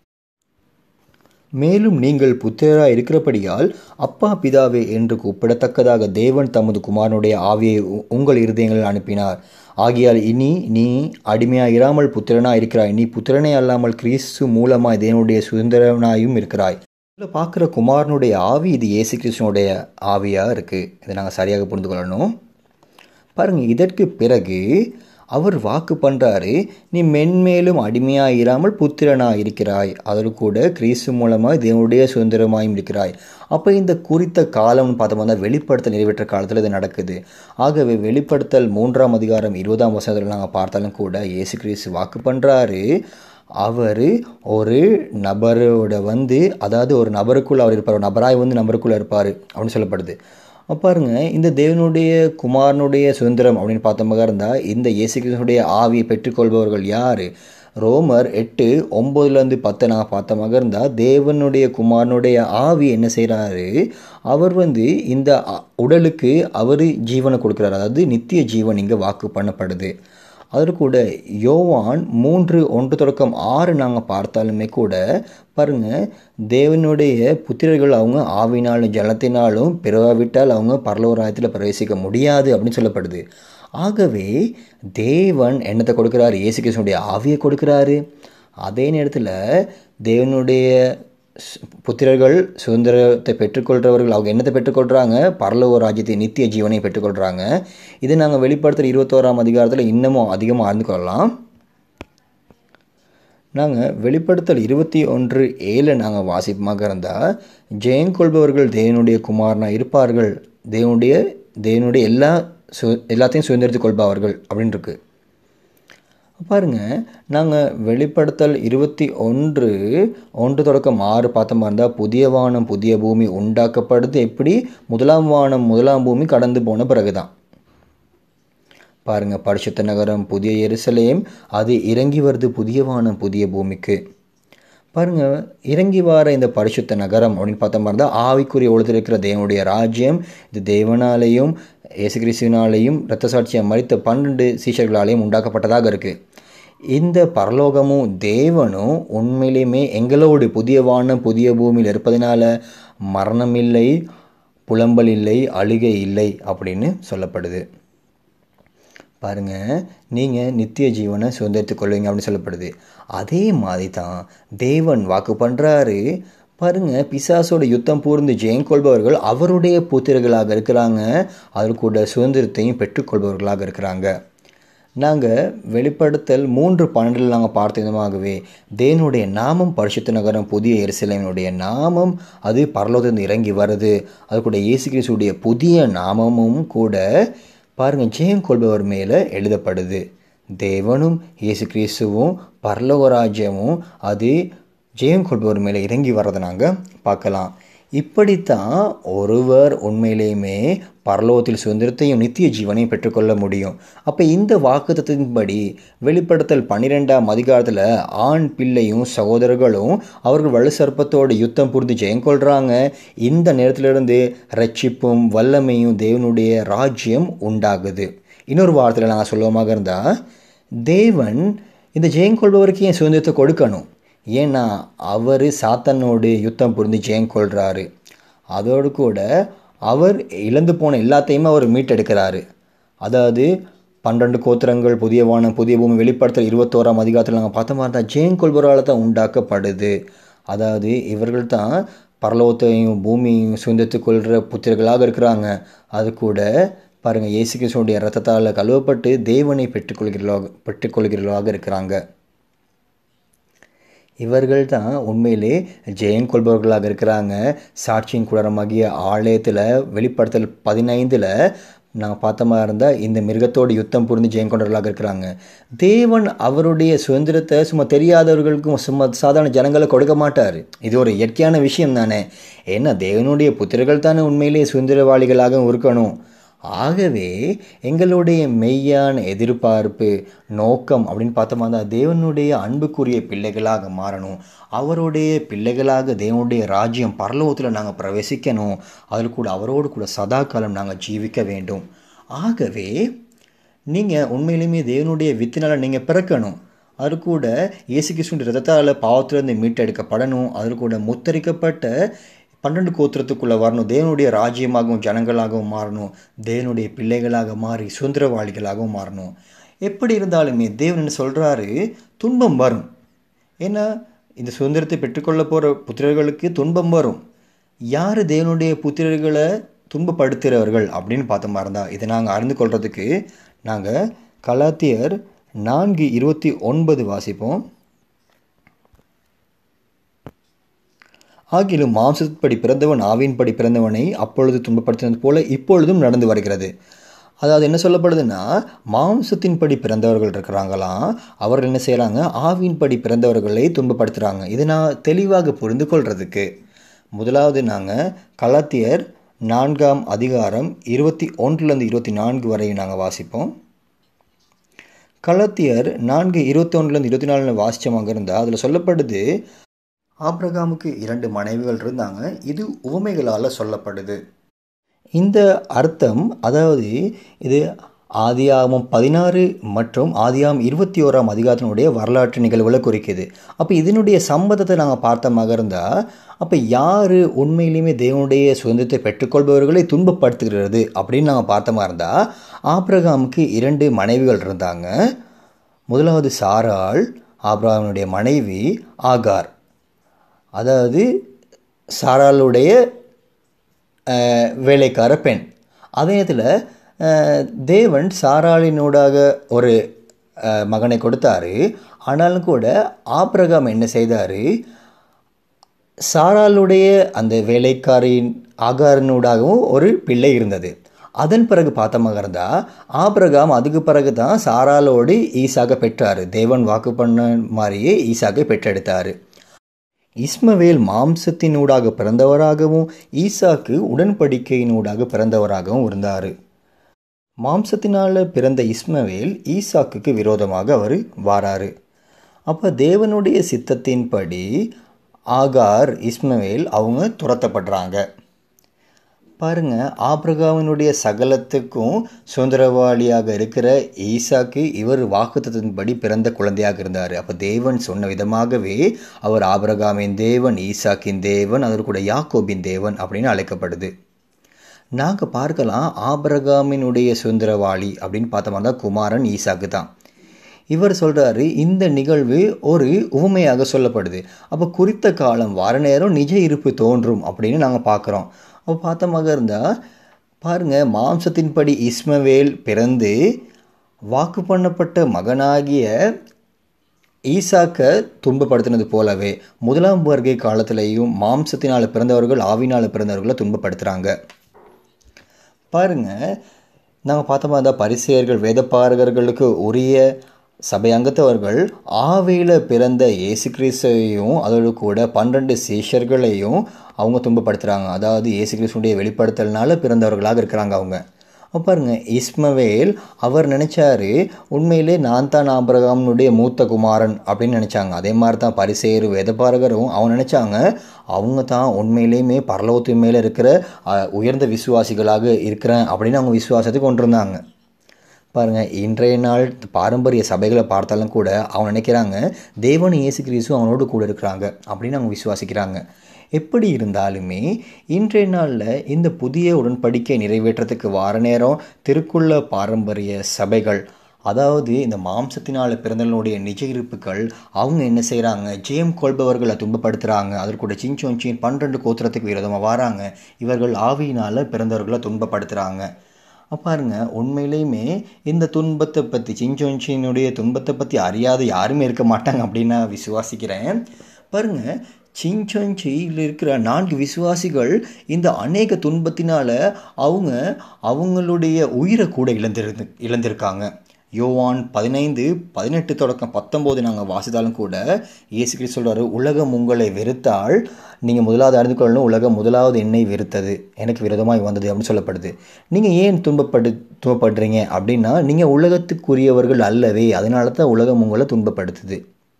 மேலும் நீங்கள் புத்திரராக இருக்கிறபடியால் அப்பா பிதாவே என்று கூப்பிடத்தக்கதாக தேவன் தமது குமாரனுடைய ஆவியை உங்கள் இருதயங்களில் அனுப்பினார் ஆகியால் இனி நீ அடிமையாக இராமல் புத்திரனாக இருக்கிறாய் நீ புத்திரனே அல்லாமல் கிறிஸ்து மூலமாய் தேவனுடைய சுதந்திரனாயும் இருக்கிறாய் இதில் பார்க்குற குமாரனுடைய ஆவி இது இயேசு கிறிஸ்துவனுடைய ஆவியாக இருக்குது இதை நாங்கள் சரியாக புரிந்து கொள்ளணும் பாருங்கள் இதற்கு பிறகு அவர் வாக்கு பண்ணுறாரு நீ மென்மேலும் அடிமையாக இராமல் புத்திரனாக இருக்கிறாய் அதற்கு கூட கிறிஸ்து மூலமாக தேவனுடைய சுதந்திரமாயும் இருக்கிறாய் அப்போ இந்த குறித்த காலம்னு பார்த்தோம்னா வெளிப்படுத்தல் நிறைவேற்ற காலத்தில் இது நடக்குது ஆகவே வெளிப்படுத்தல் மூன்றாம் அதிகாரம் இருபதாம் வருஷத்தில் நாங்கள் பார்த்தாலும் கூட இயேசு கிறிஸ்து வாக்கு பண்ணுறாரு அவர் ஒரு நபரோட வந்து அதாவது ஒரு நபருக்குள்ளே அவர் இருப்பார் ஒரு நபராய் வந்து நபருக்குள்ளே இருப்பார் அப்படின்னு சொல்லப்படுது பாருங்க இந்த தேவனுடைய குமாரனுடைய சுதந்திரம் அப்படின்னு பார்த்தோமாக இருந்தால் இந்த இயேசு கிறிஸ்துடைய ஆவியை பெற்றுக்கொள்பவர்கள் யார் ரோமர் எட்டு ஒம்போதுலேருந்து பத்து நாங்கள் பார்த்தோமாக இருந்தால் தேவனுடைய குமாரனுடைய ஆவி என்ன செய்கிறாரு அவர் வந்து இந்த உடலுக்கு அவர் ஜீவனை கொடுக்குறாரு அதாவது நித்திய ஜீவன் இங்கே வாக்கு பண்ணப்படுது அதற்கு கூட யோவான் மூன்று ஒன்று தொடக்கம் ஆறு நாங்கள் பார்த்தாலுமே கூட பாருங்கள் தேவனுடைய புத்திரர்கள் அவங்க ஆவினாலும் ஜலத்தினாலும் பிறவாவிட்டால் அவங்க பரலோராயத்தில் பிரவேசிக்க முடியாது அப்படின்னு சொல்லப்படுது ஆகவே தேவன் என்னத்தை கொடுக்குறாரு இயேசு கிருஷ்ணனுடைய ஆவியை கொடுக்குறாரு அதே நேரத்தில் தேவனுடைய சு- புத்திரர்கள் சுதந்திரத்தை பெற்றுக்கொள்கிறவர்கள் அவங்க என்னத்தை பெற்றுக்கொள்கிறாங்க பரலோக ராஜ்யத்தை நித்திய ஜீவனை பெற்றுக்கொள்கிறாங்க இதை நாங்கள் வெளிப்படுத்துகிற இருபத்தோராம் அதிகாரத்தில் இன்னமும் அதிகமாக அறிந்து கொள்ளலாம் நாங்கள் வெளிப்படுத்தல் இருபத்தி ஒன்று ஏழு நாங்கள் வாசிப்பமாக இருந்தால் ஜெயம் கொள்பவர்கள் தேவனுடைய குமாரனாக இருப்பார்கள் தேவனுடைய தேவனுடைய எல்லா சு எல்லாத்தையும் சுதந்திரத்து கொள்பவர்கள் அப்படின்னு இருக்கு பாருங்க நாங்கள் வெளிப்படுத்தல் இருபத்தி ஒன்று ஒன்று தொடக்கம் ஆறு பார்த்தோமா இருந்தால் புதிய வானம் புதிய பூமி உண்டாக்கப்படுது எப்படி முதலாம் வானம் முதலாம் பூமி கடந்து போன பிறகுதான் பாருங்க பரிசுத்த நகரம் புதிய எருசலேம் அது இறங்கி வருது புதிய வானம் புதிய பூமிக்கு பாருங்க இறங்கி வர இந்த பரிசுத்த நகரம் அப்படின்னு பார்த்த மாதிரி தான் ஆவிக்குரிய உலகத்தில் இருக்கிற தேவனுடைய ராஜ்யம் இது தேவனாலேயும் இயேசு கிறிஸ்துவினாலேயும் இரத்த சாட்சியை மறித்த பன்னெண்டு சீஷர்களாலேயும் உண்டாக்கப்பட்டதாக இருக்கு இந்த பரலோகமும் தேவனும் உண்மையிலுமே எங்களோடு புதிய வானம் புதிய பூமியில் இருப்பதனால மரணம் இல்லை புலம்பல் இல்லை அழுகை இல்லை அப்படின்னு சொல்லப்படுது பாருங்க நீங்கள் நித்திய ஜீவனை சுதந்திரத்துக் கொள்வீங்க அப்படின்னு சொல்லப்படுது அதே மாதிரி தான் தேவன் வாக்கு பண்ணுறாரு பாருங்க பிசாசோட யுத்தம் பூர்ந்து ஜெயம் கொள்பவர்கள் அவருடைய புத்திரர்களாக இருக்கிறாங்க அது கூட சுதந்திரத்தையும் பெற்றுக்கொள்பவர்களாக இருக்கிறாங்க நாங்கள் வெளிப்படுத்தல் மூன்று பன்னெண்டில் நாங்கள் பார்த்த விதமாகவே தேவனுடைய நாமம் பரிசுத்த நகரம் புதிய எருசலேமினுடைய நாமம் அது பரலோகத்திலிருந்து இறங்கி வருது அது கூட இயேசு கிறிஸ்துடைய புதிய நாமமும் கூட பாருங்க ஜெயம் கொள்பவர் மேலே எழுதப்படுது தேவனும் இயேசு கிறிஸ்துவும் பரலோக ராஜ்யமும் அது ஜெயம் கொள்பவர் மேலே இறங்கி வர்றதை நாங்கள் பார்க்கலாம் இப்படித்தான் ஒருவர் உண்மையிலேயுமே பரலோகத்தில் சுதந்திரத்தையும் நித்திய ஜீவனையும் பெற்றுக்கொள்ள முடியும் அப்போ இந்த வாக்குத்தத்தின்படி வெளிப்படுத்தல் பன்னிரெண்டாம் அதிகாரத்தில் ஆண் பிள்ளையும் சகோதரர்களும் அவர்கள் வலு சர்ப்பத்தோடு யுத்தம் புரிந்து ஜெயம் கொள்கிறாங்க இந்த நேரத்திலிருந்து ரட்சிப்பும் வல்லமையும் தேவனுடைய ராஜ்யம் உண்டாகுது இன்னொரு வாரத்தில் நாங்கள் சொல்லுவோமாக இருந்தால் தேவன் இந்த ஜெயம் கொள்பவருக்கு ஏன் சுதந்திரத்தை கொடுக்கணும் ஏன்னா அவர் சாத்தனோடு யுத்தம் புரிந்து ஜெயம் கொள்கிறாரு அதோடு கூட அவர் இழந்து போன எல்லாத்தையுமே அவர் மீட்டெடுக்கிறாரு அதாவது பன்னெண்டு கோத்திரங்கள் புதிய வானம் புதிய பூமி வெளிப்படுத்தல் இருபத்தோராம் அதிகாரத்தில் நாங்கள் பார்த்த மாதிரி தான் ஜெயம் கொள்பவரால் தான் உண்டாக்கப்படுது அதாவது இவர்கள் தான் பரலோகத்தையும் பூமியையும் சுதந்திரத்துக் கொள்கிற புத்திரர்களாக இருக்கிறாங்க அது கூட பாருங்கள் இயேசு கிறிஸ்துடைய ரத்தத்தால் கழுவப்பட்டு தேவனை பெற்றுக்கொள்கிறவர்களாக பெற்றுக்கொள்கிறவர்களாக இருக்கிறாங்க இவர்கள் தான் உண்மையிலே ஜெயம் கொள்பவர்களாக இருக்கிறாங்க சாட்சியின் குடரமாகிய ஆலயத்தில் வெளிப்படுத்தல் பதினைந்தில் நாங்கள் பார்த்த மாதிரி இருந்தால் இந்த மிருகத்தோடு யுத்தம் புரிந்து ஜெயம் கொண்டவர்களாக இருக்கிறாங்க தேவன் அவருடைய சுதந்திரத்தை சும்மா தெரியாதவர்களுக்கும் சும்மா சாதாரண ஜனங்களை கொடுக்க மாட்டார் இது ஒரு இயற்கையான விஷயம் தானே ஏன்னா தேவனுடைய புத்திரர்கள் தானே உண்மையிலேயே சுதந்திரவாளிகளாக இருக்கணும் ஆகவே எங்களுடைய மெய்யான எதிர்பார்ப்பு நோக்கம் அப்படின்னு பார்த்தோமா தான் தேவனுடைய அன்புக்குரிய பிள்ளைகளாக மாறணும் அவருடைய பிள்ளைகளாக தேவனுடைய ராஜ்யம் பரலோகத்தில் நாங்கள் பிரவேசிக்கணும் அதில் கூட அவரோடு கூட சதா காலம் நாங்கள் ஜீவிக்க வேண்டும் ஆகவே நீங்கள் உண்மையிலுமே தேவனுடைய வித்தினால் நீங்கள் பிறக்கணும் அது கூட இயேசு கிறிஸ்துவின் ரத்தத்தால் பாவத்திலிருந்து மீட்டெடுக்கப்படணும் அது கூட முத்தரிக்கப்பட்ட பன்னெண்டு கோத்திரத்துக்குள்ளே வரணும் தேவனுடைய ராஜ்யமாகவும் ஜனங்களாகவும் மாறணும் தேவனுடைய பிள்ளைகளாக மாறி சுதந்திரவாளிகளாகவும் மாறணும் எப்படி இருந்தாலுமே தேவன் என்ன சொல்கிறாரு துன்பம் வரும் ஏன்னா இந்த சுதந்திரத்தை பெற்றுக்கொள்ள போகிற புத்திரர்களுக்கு துன்பம் வரும் யார் தேவனுடைய புத்திரர்களை துன்பப்படுத்துகிறவர்கள் அப்படின்னு பார்த்த மாதிரி இருந்தால் இதை நாங்கள் அறிந்து கொள்கிறதுக்கு நாங்கள் கலாத்தியர் நான்கு இருபத்தி ஒன்பது வாசிப்போம் ஆகிலும் மாம்சப்படி பிறந்தவன் ஆவின்படி பிறந்தவனை அப்பொழுது துன்பப்படுத்தினது போல இப்பொழுதும் நடந்து வருகிறது அதாவது என்ன சொல்லப்படுதுன்னா மாம்சத்தின்படி பிறந்தவர்கள் இருக்கிறாங்களாம் அவர்கள் என்ன செய்கிறாங்க ஆவின்படி பிறந்தவர்களை துன்பப்படுத்துகிறாங்க இதை நான் தெளிவாக புரிந்து கொள்றதுக்கு முதலாவது நாங்கள் கலாத்தியர் நான்காம் அதிகாரம் இருபத்தி ஒன்றுலேருந்து இருபத்தி நான்கு வரை நாங்கள் வாசிப்போம் கலாத்தியர் நான்கு இருபத்தி ஒன்றுலேருந்து இருபத்தி நாலு வாசித்தமாக இருந்தால் அதில் சொல்லப்படுது ஆப்ரகாமுக்கு இரண்டு மனைவிகள் இருந்தாங்க இது உவமைகளால் சொல்லப்படுது இந்த அர்த்தம் அதாவது இது ஆதியாகமம் பதினாறு மற்றும் ஆதியாகம் இருபத்தி ஓராம் அதிகாரத்தினுடைய வரலாற்று நிகழ்வுகளை குறிக்குது அப்போ இதனுடைய சம்பந்தத்தை நாங்கள் பார்த்தமாக இருந்தால் அப்போ யார் உண்மையிலுமே தேவனுடைய சுதந்திரத்தை பெற்றுக்கொள்பவர்களை துன்பப்படுத்துகிறது அப்படின்னு நாங்கள் பார்த்தமாக இருந்தால் ஆப்ரகாமுக்கு இரண்டு மனைவிகள் இருந்தாங்க முதலாவது சாராள் ஆபிரகாமினுடைய மனைவி ஆகார் அதாவது சாராளுடைய அஹ், வேலைக்கார பெண் அதே நேரத்தில் அஹ், தேவன் சாராளினூடாக ஒரு அஹ், மகனை கொடுத்தாரு ஆனாலும் கூட ஆபிரகாம் என்ன செய்தார் சாராளுடைய அந்த வேலைக்காரின் ஆகாரனூடாகவும் ஒரு பிள்ளை இருந்தது அதன் பிறகு பார்த்தமாக இருந்தால் ஆபிரகாம் அதுக்கு பிறகு தான் சாராளோடு ஈசாக்கை பெற்றார் தேவன் வாக்கு பண்ண மாதிரியே ஈசாக்கை பெற்றெடுத்தார் இஸ்மவேல் மாம்சத்தினூடாக பிறந்தவராகவும் ஈசாக்கு உடன்படிக்கையினூடாக பிறந்தவராகவும் இருந்தார் மாம்சத்தினால பிறந்த இஸ்மவேல் ஈசாக்குக்கு விரோதமாக அவர் வாராரு அப்போ தேவனுடைய சித்தத்தின்படி ஆகார் இஸ்மவேல் அவங்க துரத்தப்படுறாங்க பாருங்க ஆபிரகாமினுடைய சகலத்துக்கும் சுதந்திரவாளியாக இருக்கிற ஈசாக்கு இவர் வாக்குத்தத்தின்படி பிறந்த குழந்தையாக இருந்தார் அப்போ தேவன் சொன்ன விதமாகவே அவர் ஆபிரகாமின் தேவன் ஈசாக்கின் தேவன் அதற்கு கூட யாக்கோபின் தேவன் அப்படின்னு அழைக்கப்படுது நாங்கள் பார்க்கலாம் ஆபிரகாமினுடைய சுதந்திரவாளி அப்படின்னு பார்த்தோம்னா தான் குமாரன் ஈசாக்கு தான் இவர் சொல்கிறாரு இந்த நிகழ்வு ஒரு உவமையாக சொல்லப்படுது அப்போ குறித்த காலம் வார நேரம் நிஜ இருப்பு தோன்றும் அப்படின்னு நாங்கள் பார்க்குறோம் அப்போ பார்த்தமாக இருந்தால் பாருங்கள் மாம்சத்தின்படி இஸ்மவேல் பிறந்து வாக்கு பண்ணப்பட்ட மகனாகிய ஈசாக்க துன்பப்படுத்தினது போலவே முதலாம் வருகை காலத்திலையும் மாம்சத்தினால் பிறந்தவர்கள் ஆவினால் பிறந்தவர்களை துன்பப்படுத்துகிறாங்க பாருங்க நாங்கள் பார்த்தோமா அந்த பரிசெயர்கள் வேதப்பாரகர்களுக்கு உரிய சபை அங்கத்தவர்கள் ஆவியில் பிறந்த இயேசு கிறிஸ்தையும் அதோடு கூட பன்னிரண்டு சீஷர்களையும் அவங்க துன்பப்படுத்துகிறாங்க அதாவது இயேசு கிறிஸ்துடைய வெளிப்படுத்தல்னால பிறந்தவர்களாக இருக்கிறாங்க அவங்க அப்ப பாருங்க இஸ்மவேல் அவர் நினைச்சாரு உண்மையிலே நான் தான் ஆபிரகாமனுடைய மூத்த குமாரன் அப்படின்னு நினைச்சாங்க அதே மாதிரி தான் பரிசேரு வேதபாரகரும் அவங்க நினைச்சாங்க அவங்க தான் உண்மையிலேயுமே பரலோகத்தின் மேலே இருக்கிற அஹ், உயர்ந்த விசுவாசிகளாக இருக்கிறேன் அப்படின்னு அவங்க விசுவாசத்தை கொண்டிருந்தாங்க பாருங்க இன்றைய நாள் பாரம்பரிய சபைகளை பார்த்தாலும் கூட அவங்க நினைக்கிறாங்க தேவன் இயேசு கிறிஸ்து அவனோடு கூட இருக்கிறாங்க அப்படின்னு அவங்க விசுவாசிக்கிறாங்க எப்படி இருந்தாலுமே இன்றைய நாளில் இந்த புதிய உடன்படிக்கை நிறைவேற்றத்துக்கு வார நேரம் திருக்குள்ள பாரம்பரிய சபைகள் அதாவது இந்த மாம்சத்தினால் பிறந்தவர்களுடைய நிஜ இருப்புகள் அவங்க என்ன செய்கிறாங்க ஜெயம் கொள்பவர்களை துன்பப்படுத்துகிறாங்க அதற்கூட சிஞ்சோஞ்சின் பன்னிரண்டு கோத்திரத்துக்கு விரோதமாக வராங்க இவர்கள் ஆவியினால் பிறந்தவர்களை துன்பப்படுத்துகிறாங்க அப்ப பாருங்க உண்மையிலேயுமே இந்த துன்பத்தை பற்றி சிஞ்சோஞ்சினுடைய துன்பத்தை பற்றி அறியாத யாருமே இருக்க மாட்டாங்க அப்படின்னு நான் விசுவாசிக்கிறேன் பாருங்க சிஞ்சொஞ்சியில் இருக்கிற நான்கு விசுவாசிகள் இந்த அநேக துன்பத்தினால அவங்க அவங்களுடைய உயிரை கூட இழந்திருந்து இழந்திருக்காங்க யோவான் பதினைந்து பதினெட்டு தொடக்கம் பத்தொம்போது நாங்கள் வாசித்தாலும் கூட இயேசு கிறிஸ்து சொல்றாரு உலகம் உங்களை வெறுத்தால் நீங்கள் முதலாவது அறிந்து கொள்ளணும் உலகம் முதலாவது என்னை வெறுத்தது எனக்கு விரோதமாய் வந்தது அப்படின்னு சொல்லப்படுது நீங்கள் ஏன் துன்பப்படு துன்பப்படுறீங்க அப்படின்னா நீங்கள் உலகத்துக்குரியவர்கள் அல்லவே அதனால தான் உலகம் உங்களை துன்பப்படுத்துது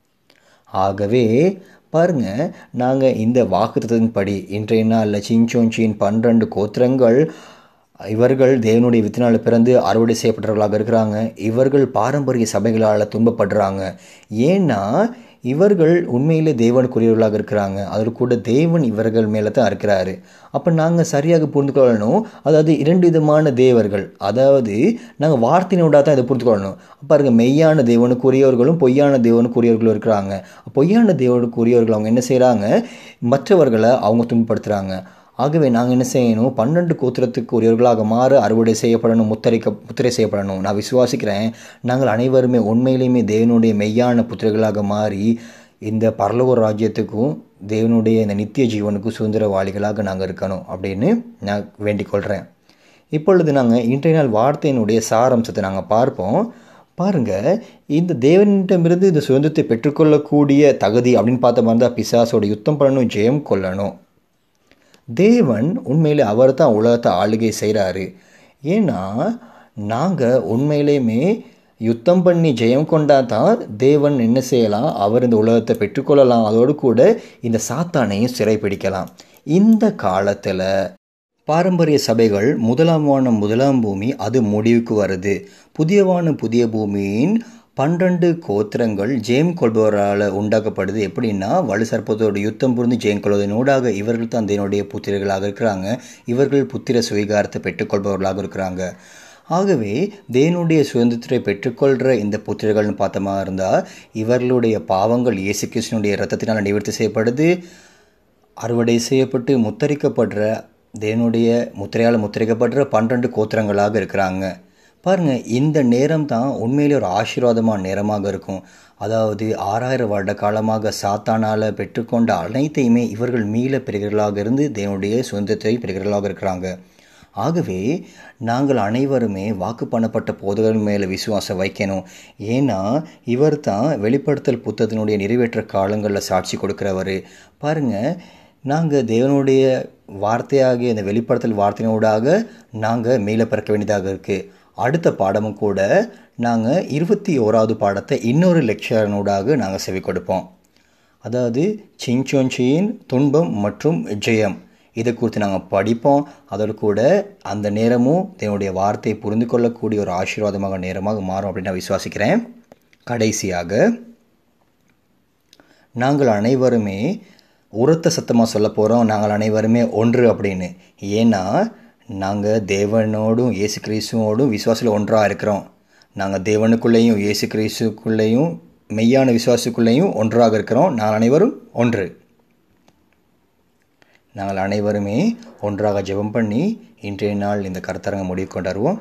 ஆகவே பாருங்க நாங்கள் இந்த வாக்குத்தத்தின்படி இன்றைய நாளில் சிஞ்சோஞ்சியின் பன்னிரண்டு கோத்திரங்கள் இவர்கள் தேவனுடைய வித்தினால் பிறந்து அறுவடை செய்யப்பட்டவர்களாக இருக்கிறாங்க இவர்கள் பாரம்பரிய சபைகளால் துன்பப்படுறாங்க ஏன்னா இவர்கள் உண்மையிலே தேவனுக்குரியவர்களாக இருக்கிறாங்க அதற்கு கூட தேவன் இவர்கள் மேலே தான் இருக்கிறாரு அப்போ நாங்கள் சரியாக புரிந்து கொள்ளணும் அதாவது இரண்டு விதமான தேவர்கள் அதாவது நாங்கள் வார்த்தையினோட தான் இதை புரிந்து கொள்ளணும் பாருங்க மெய்யான தேவனுக்குரியவர்களும் பொய்யான தேவனுக்குரியவர்களும் இருக்கிறாங்க பொய்யான தேவனுக்குரியவர்கள் அவங்க என்ன செய்கிறாங்க மற்றவர்களை அவங்க துன்பப்படுத்துகிறாங்க ஆகவே நாங்கள் என்ன செய்யணும் பன்னெண்டு கோத்திரத்துக்கு உரியவர்களாக மாற அறுவடை செய்யப்படணும் முத்தரிக்க முத்திரை செய்யப்படணும் நான் விசுவாசிக்கிறேன் நாங்கள் அனைவருமே உண்மையிலேயுமே தேவனுடைய மெய்யான புத்திரர்களாக மாறி இந்த பரலோக ராஜ்யத்துக்கும் தேவனுடைய இந்த நித்திய ஜீவனுக்கும் சுதந்திரவாளிகளாக நாங்கள் இருக்கணும் அப்படின்னு நான் வேண்டிக் கொள்கிறேன் இப்பொழுது நாங்கள் இன்றைய நாள் வார்த்தையினுடைய சாரம்சத்தை நாங்கள் பார்ப்போம் பாருங்க இந்த தேவனிடமிருந்து இந்த சுதந்திரத்தை பெற்றுக்கொள்ளக்கூடிய தகுதி அப்படின்னு பார்த்த மாதிரி தான் பிசாசோட யுத்தம் பண்ணணும் ஜெயம் கொள்ளணும் தேவன் உண்மையிலே அவர் தான் உலகத்தை ஆளுகை செய்கிறாரு ஏன்னா நாங்கள் உண்மையிலேயுமே யுத்தம் பண்ணி ஜெயம் கொண்டா தான் தேவன் என்ன செய்யலாம் அவர் இந்த உலகத்தை பெற்றுக்கொள்ளலாம் அதோடு கூட இந்த சாத்தானையும் சிறைப்பிடிக்கலாம் இந்த காலத்தில் பாரம்பரிய சபைகள் முதலாம் வானம் முதலாம் பூமி அது முடிவுக்கு வருது புதிய வானம் புதிய பூமியின் பன்னிரண்டு கோத்திரங்கள் ஜெயம் கொள்பவரால் உண்டாக்கப்படுது எப்படின்னா வலு சர்ப்பத்தோட யுத்தம் புரிந்து ஜெயம் கொள்வதனூடாக இவர்கள் தான் தேவனுடைய புத்திரர்களாக இருக்கிறாங்க இவர்கள் புத்திர சுவீகாரத்தை பெற்றுக்கொள்பவர்களாக இருக்கிறாங்க ஆகவே தேவனுடைய சுதந்திரத்தை பெற்றுக்கொள்கிற இந்த புத்திரர்கள்னு பார்த்தோமா இருந்தால் இவர்களுடைய பாவங்கள் இயேசு கிருஷ்ணனுடைய இரத்தத்தினால் நிவர்த்தி செய்யப்படுது அறுவடை செய்யப்பட்டு முத்தரிக்கப்படுற தேவனுடைய முத்திரையால் முத்திரிக்கப்படுற பன்னிரண்டு கோத்திரங்களாக இருக்கிறாங்க பாருங்க இந்த நேரம் தான் உண்மையிலே ஒரு ஆசீர்வாதமான நேரமாக இருக்கும் அதாவது ஆறாயிரம் வருட காலமாக சாத்தானால் பெற்றுக்கொண்ட அனைத்தையுமே இவர்கள் மீள பெறுகிறவர்களாக இருந்து தேவனுடைய சுதந்திரத்தை பெறுகிறவர்களாக இருக்கிறாங்க ஆகவே நாங்கள் அனைவருமே வாக்கு பண்ணப்பட்ட போதகர்கள் மேலே விசுவாசம் வைக்கணும் ஏன்னா இவர் தான் வெளிப்படுத்தல் புத்தகத்தினுடைய நிறைவேற்ற காலங்களில் சாட்சி கொடுக்குறவர் பாருங்கள் நாங்கள் தேவனுடைய வார்த்தையாகிய இந்த வெளிப்படுத்தல் வார்த்தையினூடாக நாங்கள் மேலே பிறக்க வேண்டியதாக இருக்குது அடுத்த பாடமும் கூட நாங்கள் இருபத்தி ஓராவது பாடத்தை இன்னொரு லெக்சரனூடாக நாங்கள் செவி கொடுப்போம் அதாவது சிஞ்சோன்சியின் துன்பம் மற்றும் ஜெயம் இதை குறித்து நாங்கள் படிப்போம் அதோடு கூட அந்த நேரமும் தேவனுடைய வார்த்தையை புரிந்து கொள்ளக்கூடிய ஒரு ஆசீர்வாதமாக நேரமாக மாறும் அப்படின்னு நான் விசுவாசிக்கிறேன் கடைசியாக நாங்கள் அனைவருமே உரத்த சத்தமாக சொல்ல போகிறோம் நாங்கள் அனைவருமே ஒன்று அப்படின்னு ஏன்னா நாங்கள் தேவனோடும் இயேசு கிறிஸ்துவோடும் விசுவாசில் ஒன்றாக இருக்கிறோம் நாங்கள் தேவனுக்குள்ளேயும் இயேசு கிறிஸ்துக்குள்ளேயும் மெய்யான விசுவாசுக்குள்ளேயும் ஒன்றாக இருக்கிறோம் நாங்கள் அனைவரும் ஒன்று நாங்கள் அனைவருமே ஒன்றாக ஜெபம் பண்ணி இன்றைய நாள் இந்த கருத்தரங்க முடிவு கொண்டாடுவோம்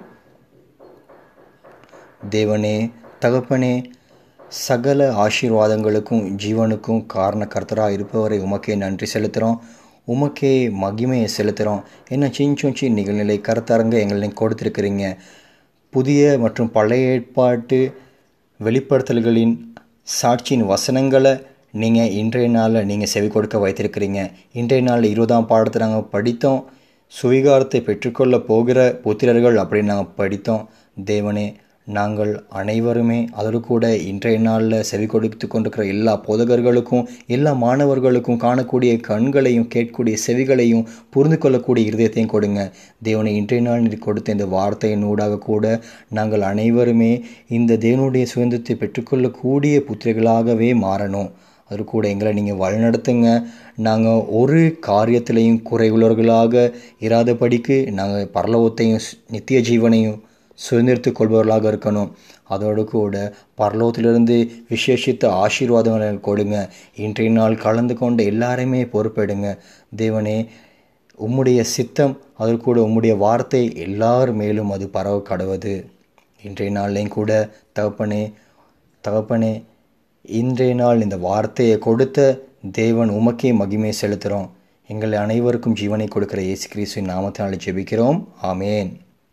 தேவனே தகப்பனே சகல ஆசீர்வாதங்களுக்கும் ஜீவனுக்கும் காரண கர்த்தராக இருப்பவரை உமக்கே நன்றி செலுத்துகிறோம் உமக்கே மகிமையை செலுத்துகிறோம் என்ன சிஞ்சொஞ்சி நிகழ்நிலை கருத்தரங்க எங்களை கொடுத்துருக்குறீங்க புதிய மற்றும் பழைய ஏற்பாட்டு வெளிப்படுத்தல்களின் சாட்சியின் வசனங்களை நீங்கள் இன்றைய நாளில் நீங்கள் செவி கொடுக்க வைத்திருக்கிறீங்க இன்றைய நாளில் இருபதாம் பாடத்தை நாங்கள் படித்தோம் சுவிகாரத்தை பெற்றுக்கொள்ள போகிற புத்திரர்கள் அப்படின்னு நாங்கள் படித்தோம் தேவனே நாங்கள் அனைவருமே அதோடு கூட இன்றைய நாளில் செவி கொடுத்து கொண்டிருக்கிற எல்லா போதகர்களுக்கும் எல்லா மாணவர்களுக்கும் காணக்கூடிய கண்களையும் கேட்கக்கூடிய செவிகளையும் புரிந்து கொள்ளக்கூடிய இருதயத்தையும் கொடுங்க தேவனை இன்றைய நாள் நீர் கொடுத்த இந்த வார்த்தையின் ஊடாக கூட நாங்கள் அனைவருமே இந்த தேவனுடைய சுதந்திரத்தை பெற்றுக்கொள்ளக்கூடிய புத்திரிகளாகவே மாறணும் அது கூட எங்களை நீங்கள் வழிநடத்துங்க நாங்கள் ஒரு காரியத்திலையும் குறைவுள்ளவர்களாக இராதபடிக்கு நாங்கள் பரலோகத்தையும் நித்திய ஜீவனையும் சுதந்திரத்து கொள்பவர்களாக இருக்கணும் அதோடு கூட பரலோகத்திலிருந்து விசேஷித்த ஆசீர்வாதங்களை கொடுங்க இன்றைய நாள் கலந்து கொண்ட எல்லாரையுமே பொறுப்பெடுங்க தேவனே உம்முடைய சித்தம் அது கூட உம்முடைய வார்த்தை எல்லார் மேலும் அது பரவ கடவுது இன்றைய நாள்லையும் கூட தகப்பனே தகப்பனே இன்றைய நாள் இந்த வார்த்தையை கொடுத்த தேவன் உமக்கே மகிமை செலுத்துகிறோம் எங்களை அனைவருக்கும் ஜீவனை கொடுக்கிற இயேசு கிறிஸ்துவின் நாமத்தினால ஜெபிக்கிறோம் ஆமேன்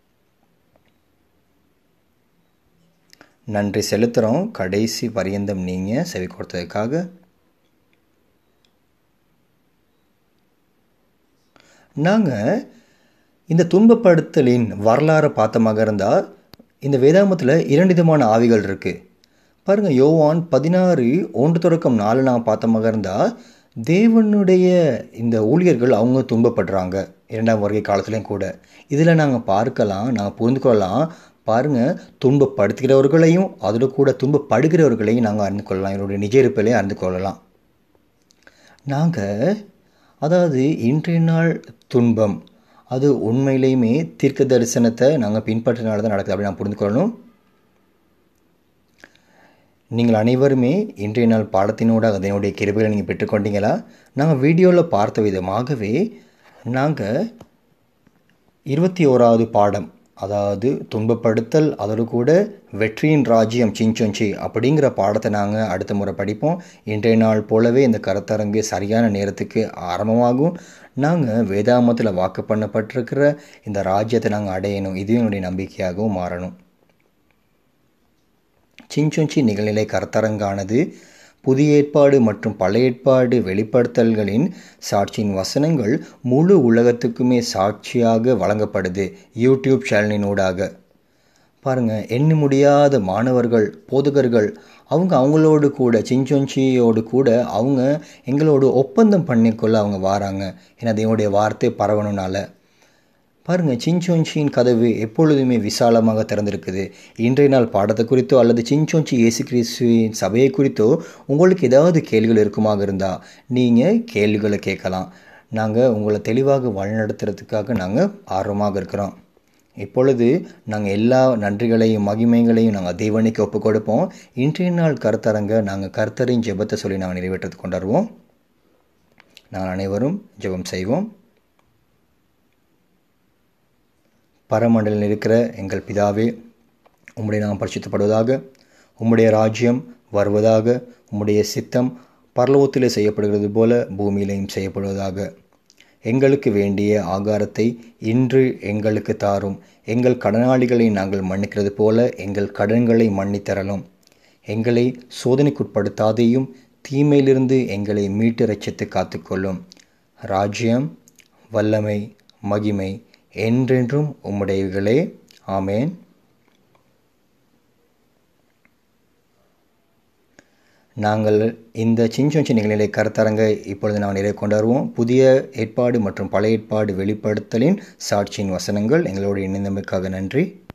நன்றி செலுத்துகிறோம் கடைசி பரியந்தம் நீங்கள் செவி கொடுத்ததுக்காக நாங்கள் இந்த துன்பப்படுத்தலின் வரலாறை பார்த்தமாக இருந்தால் இந்த வேதாமத்தில் இரண்டு விதமான ஆவிகள் இருக்குது பாருங்கள் யோவான் பதினாறு ஒன்று தொடக்கம் நாலு நான் பார்த்தமாக இருந்தால் தேவனுடைய இந்த ஊழியர்கள் அவங்க துன்பப்படுறாங்க இரண்டாம் வருகை காலத்துலேயும் கூட இதில் நாங்கள் பார்க்கலாம் நாங்கள் புரிந்து கொள்ளலாம் பாருங்கள் துன்பப்படுத்துகிறவர்களையும் அதோடு கூட துன்பப்படுகிறவர்களையும் நாங்கள் அறிந்து கொள்ளலாம் என்னுடைய நிஜ இருப்பிலே அறிந்து கொள்ளலாம் நாங்கள் அதாவது இன்றைய நாள் துன்பம் அது உண்மையிலையுமே தீர்க்க தரிசனத்தை நாங்கள் பின்பற்றினால தான் நடக்குது அப்படி நான் புரிந்து கொள்ளணும் நீங்கள் அனைவருமே இன்றைய நாள் பாடத்தினூடாக அதனுடைய கிருபைகளை நீங்கள் பெற்றுக்கொண்டீங்களா நாங்கள் வீடியோவில் பார்த்த விதமாகவே நாங்கள் இருபத்தி ஓராவது பாடம் அதாவது துன்பப்படுத்தல் அதோடு கூட வெற்றியின் ராஜ்யம் சிஞ்சொஞ்சி அப்படிங்கிற பாடத்தை நாங்கள் அடுத்த முறை படிப்போம் இன்றைய நாள் போலவே இந்த கருத்தரங்கு சரியான நேரத்துக்கு ஆரம்பமாகும் நாங்கள் வேதாமத்தில் வாக்கு பண்ணப்பட்டிருக்கிற இந்த ராஜ்யத்தை நாங்கள் அடையணும் இது என்னுடைய நம்பிக்கையாகவும் மாறணும் சிஞ்சொஞ்சி நிகழ்நிலை கருத்தரங்கானது புதிய ஏற்பாடு மற்றும் பழைய ஏற்பாடு வெளிப்படுத்தல்களின் சாட்சியின் வசனங்கள் முழு உலகத்துக்குமே சாட்சியாக வழங்கப்படுது யூடியூப் சேனலின் ஊடாக பாருங்கள் எண்ண முடியாத மாணவர்கள் போதகர்கள் அவங்க அவங்களோடு கூட சிஞ்சொஞ்சியோடு கூட அவங்க எங்களோட ஒப்பந்தம் பண்ணிக்கொள்ள அவங்க வாராங்க ஏன்னா அதனுடைய வார்த்தை பரவணுனால பாருங்கள் சிஞ்சோஞ்சியின் கதவு எப்பொழுதுமே விசாலமாக திறந்திருக்குது இன்றைய நாள் பாடத்தை குறித்தோ அல்லது சிஞ்சோஞ்சி இயேசு கிறிஸ்துவின் சபையை குறித்தோ உங்களுக்கு ஏதாவது கேள்விகள் இருக்குமாக இருந்தால் நீங்கள் கேள்விகளை கேட்கலாம் நாங்கள் உங்களை தெளிவாக வழிநடத்துறதுக்காக நாங்கள் ஆர்வமாக இருக்கிறோம் இப்பொழுது நாங்கள் எல்லா நன்றிகளையும் மகிமைகளையும் நாங்கள் தேவனுக்கு ஒப்புக் கொடுப்போம் இன்றைய நாள் கருத்தரங்க நாங்கள் கர்த்தரின் ஜெபத்தை சொல்லி நாங்கள் நிறைவேற்றத்து கொண்டாடுவோம் நாங்கள் அனைவரும் ஜெபம் செய்வோம் பரமண்டலில் இருக்கிற எங்கள் பிதாவே உம்முடைய நாம் பரிசுத்தப்படுவதாக உம்முடைய ராஜ்யம் வருவதாக உம்முடைய சித்தம் பரலோகத்திலே செய்யப்படுகிறது போல பூமியிலையும் செய்யப்படுவதாக எங்களுக்கு வேண்டிய ஆகாரத்தை இன்று எங்களுக்கு தாரும் எங்கள் கடனாளிகளை நாங்கள் மன்னிக்கிறது போல எங்கள் கடன்களை மன்னித்தரலும் எங்களை சோதனைக்குட்படுத்தாதையும் தீமையிலிருந்து எங்களை மீட்டு ரட்சித்து காத்துக்கொள்ளும் ராஜ்யம் வல்லமை மகிமை என்றென்றும் உம்முடையவர்களே ஆமேன் நாங்கள் இந்த சிஞ்சொஞ்சி நிகழ்நிலை கருத்தரங்க இப்பொழுது நாங்கள் நிறைவு கொண்டாடுவோம் புதிய ஏற்பாடு மற்றும் பழைய ஏற்பாடு வெளிப்படுத்தலின் சாட்சியின் வசனங்கள் எங்களோடு இணைந்தமைக்காக நன்றி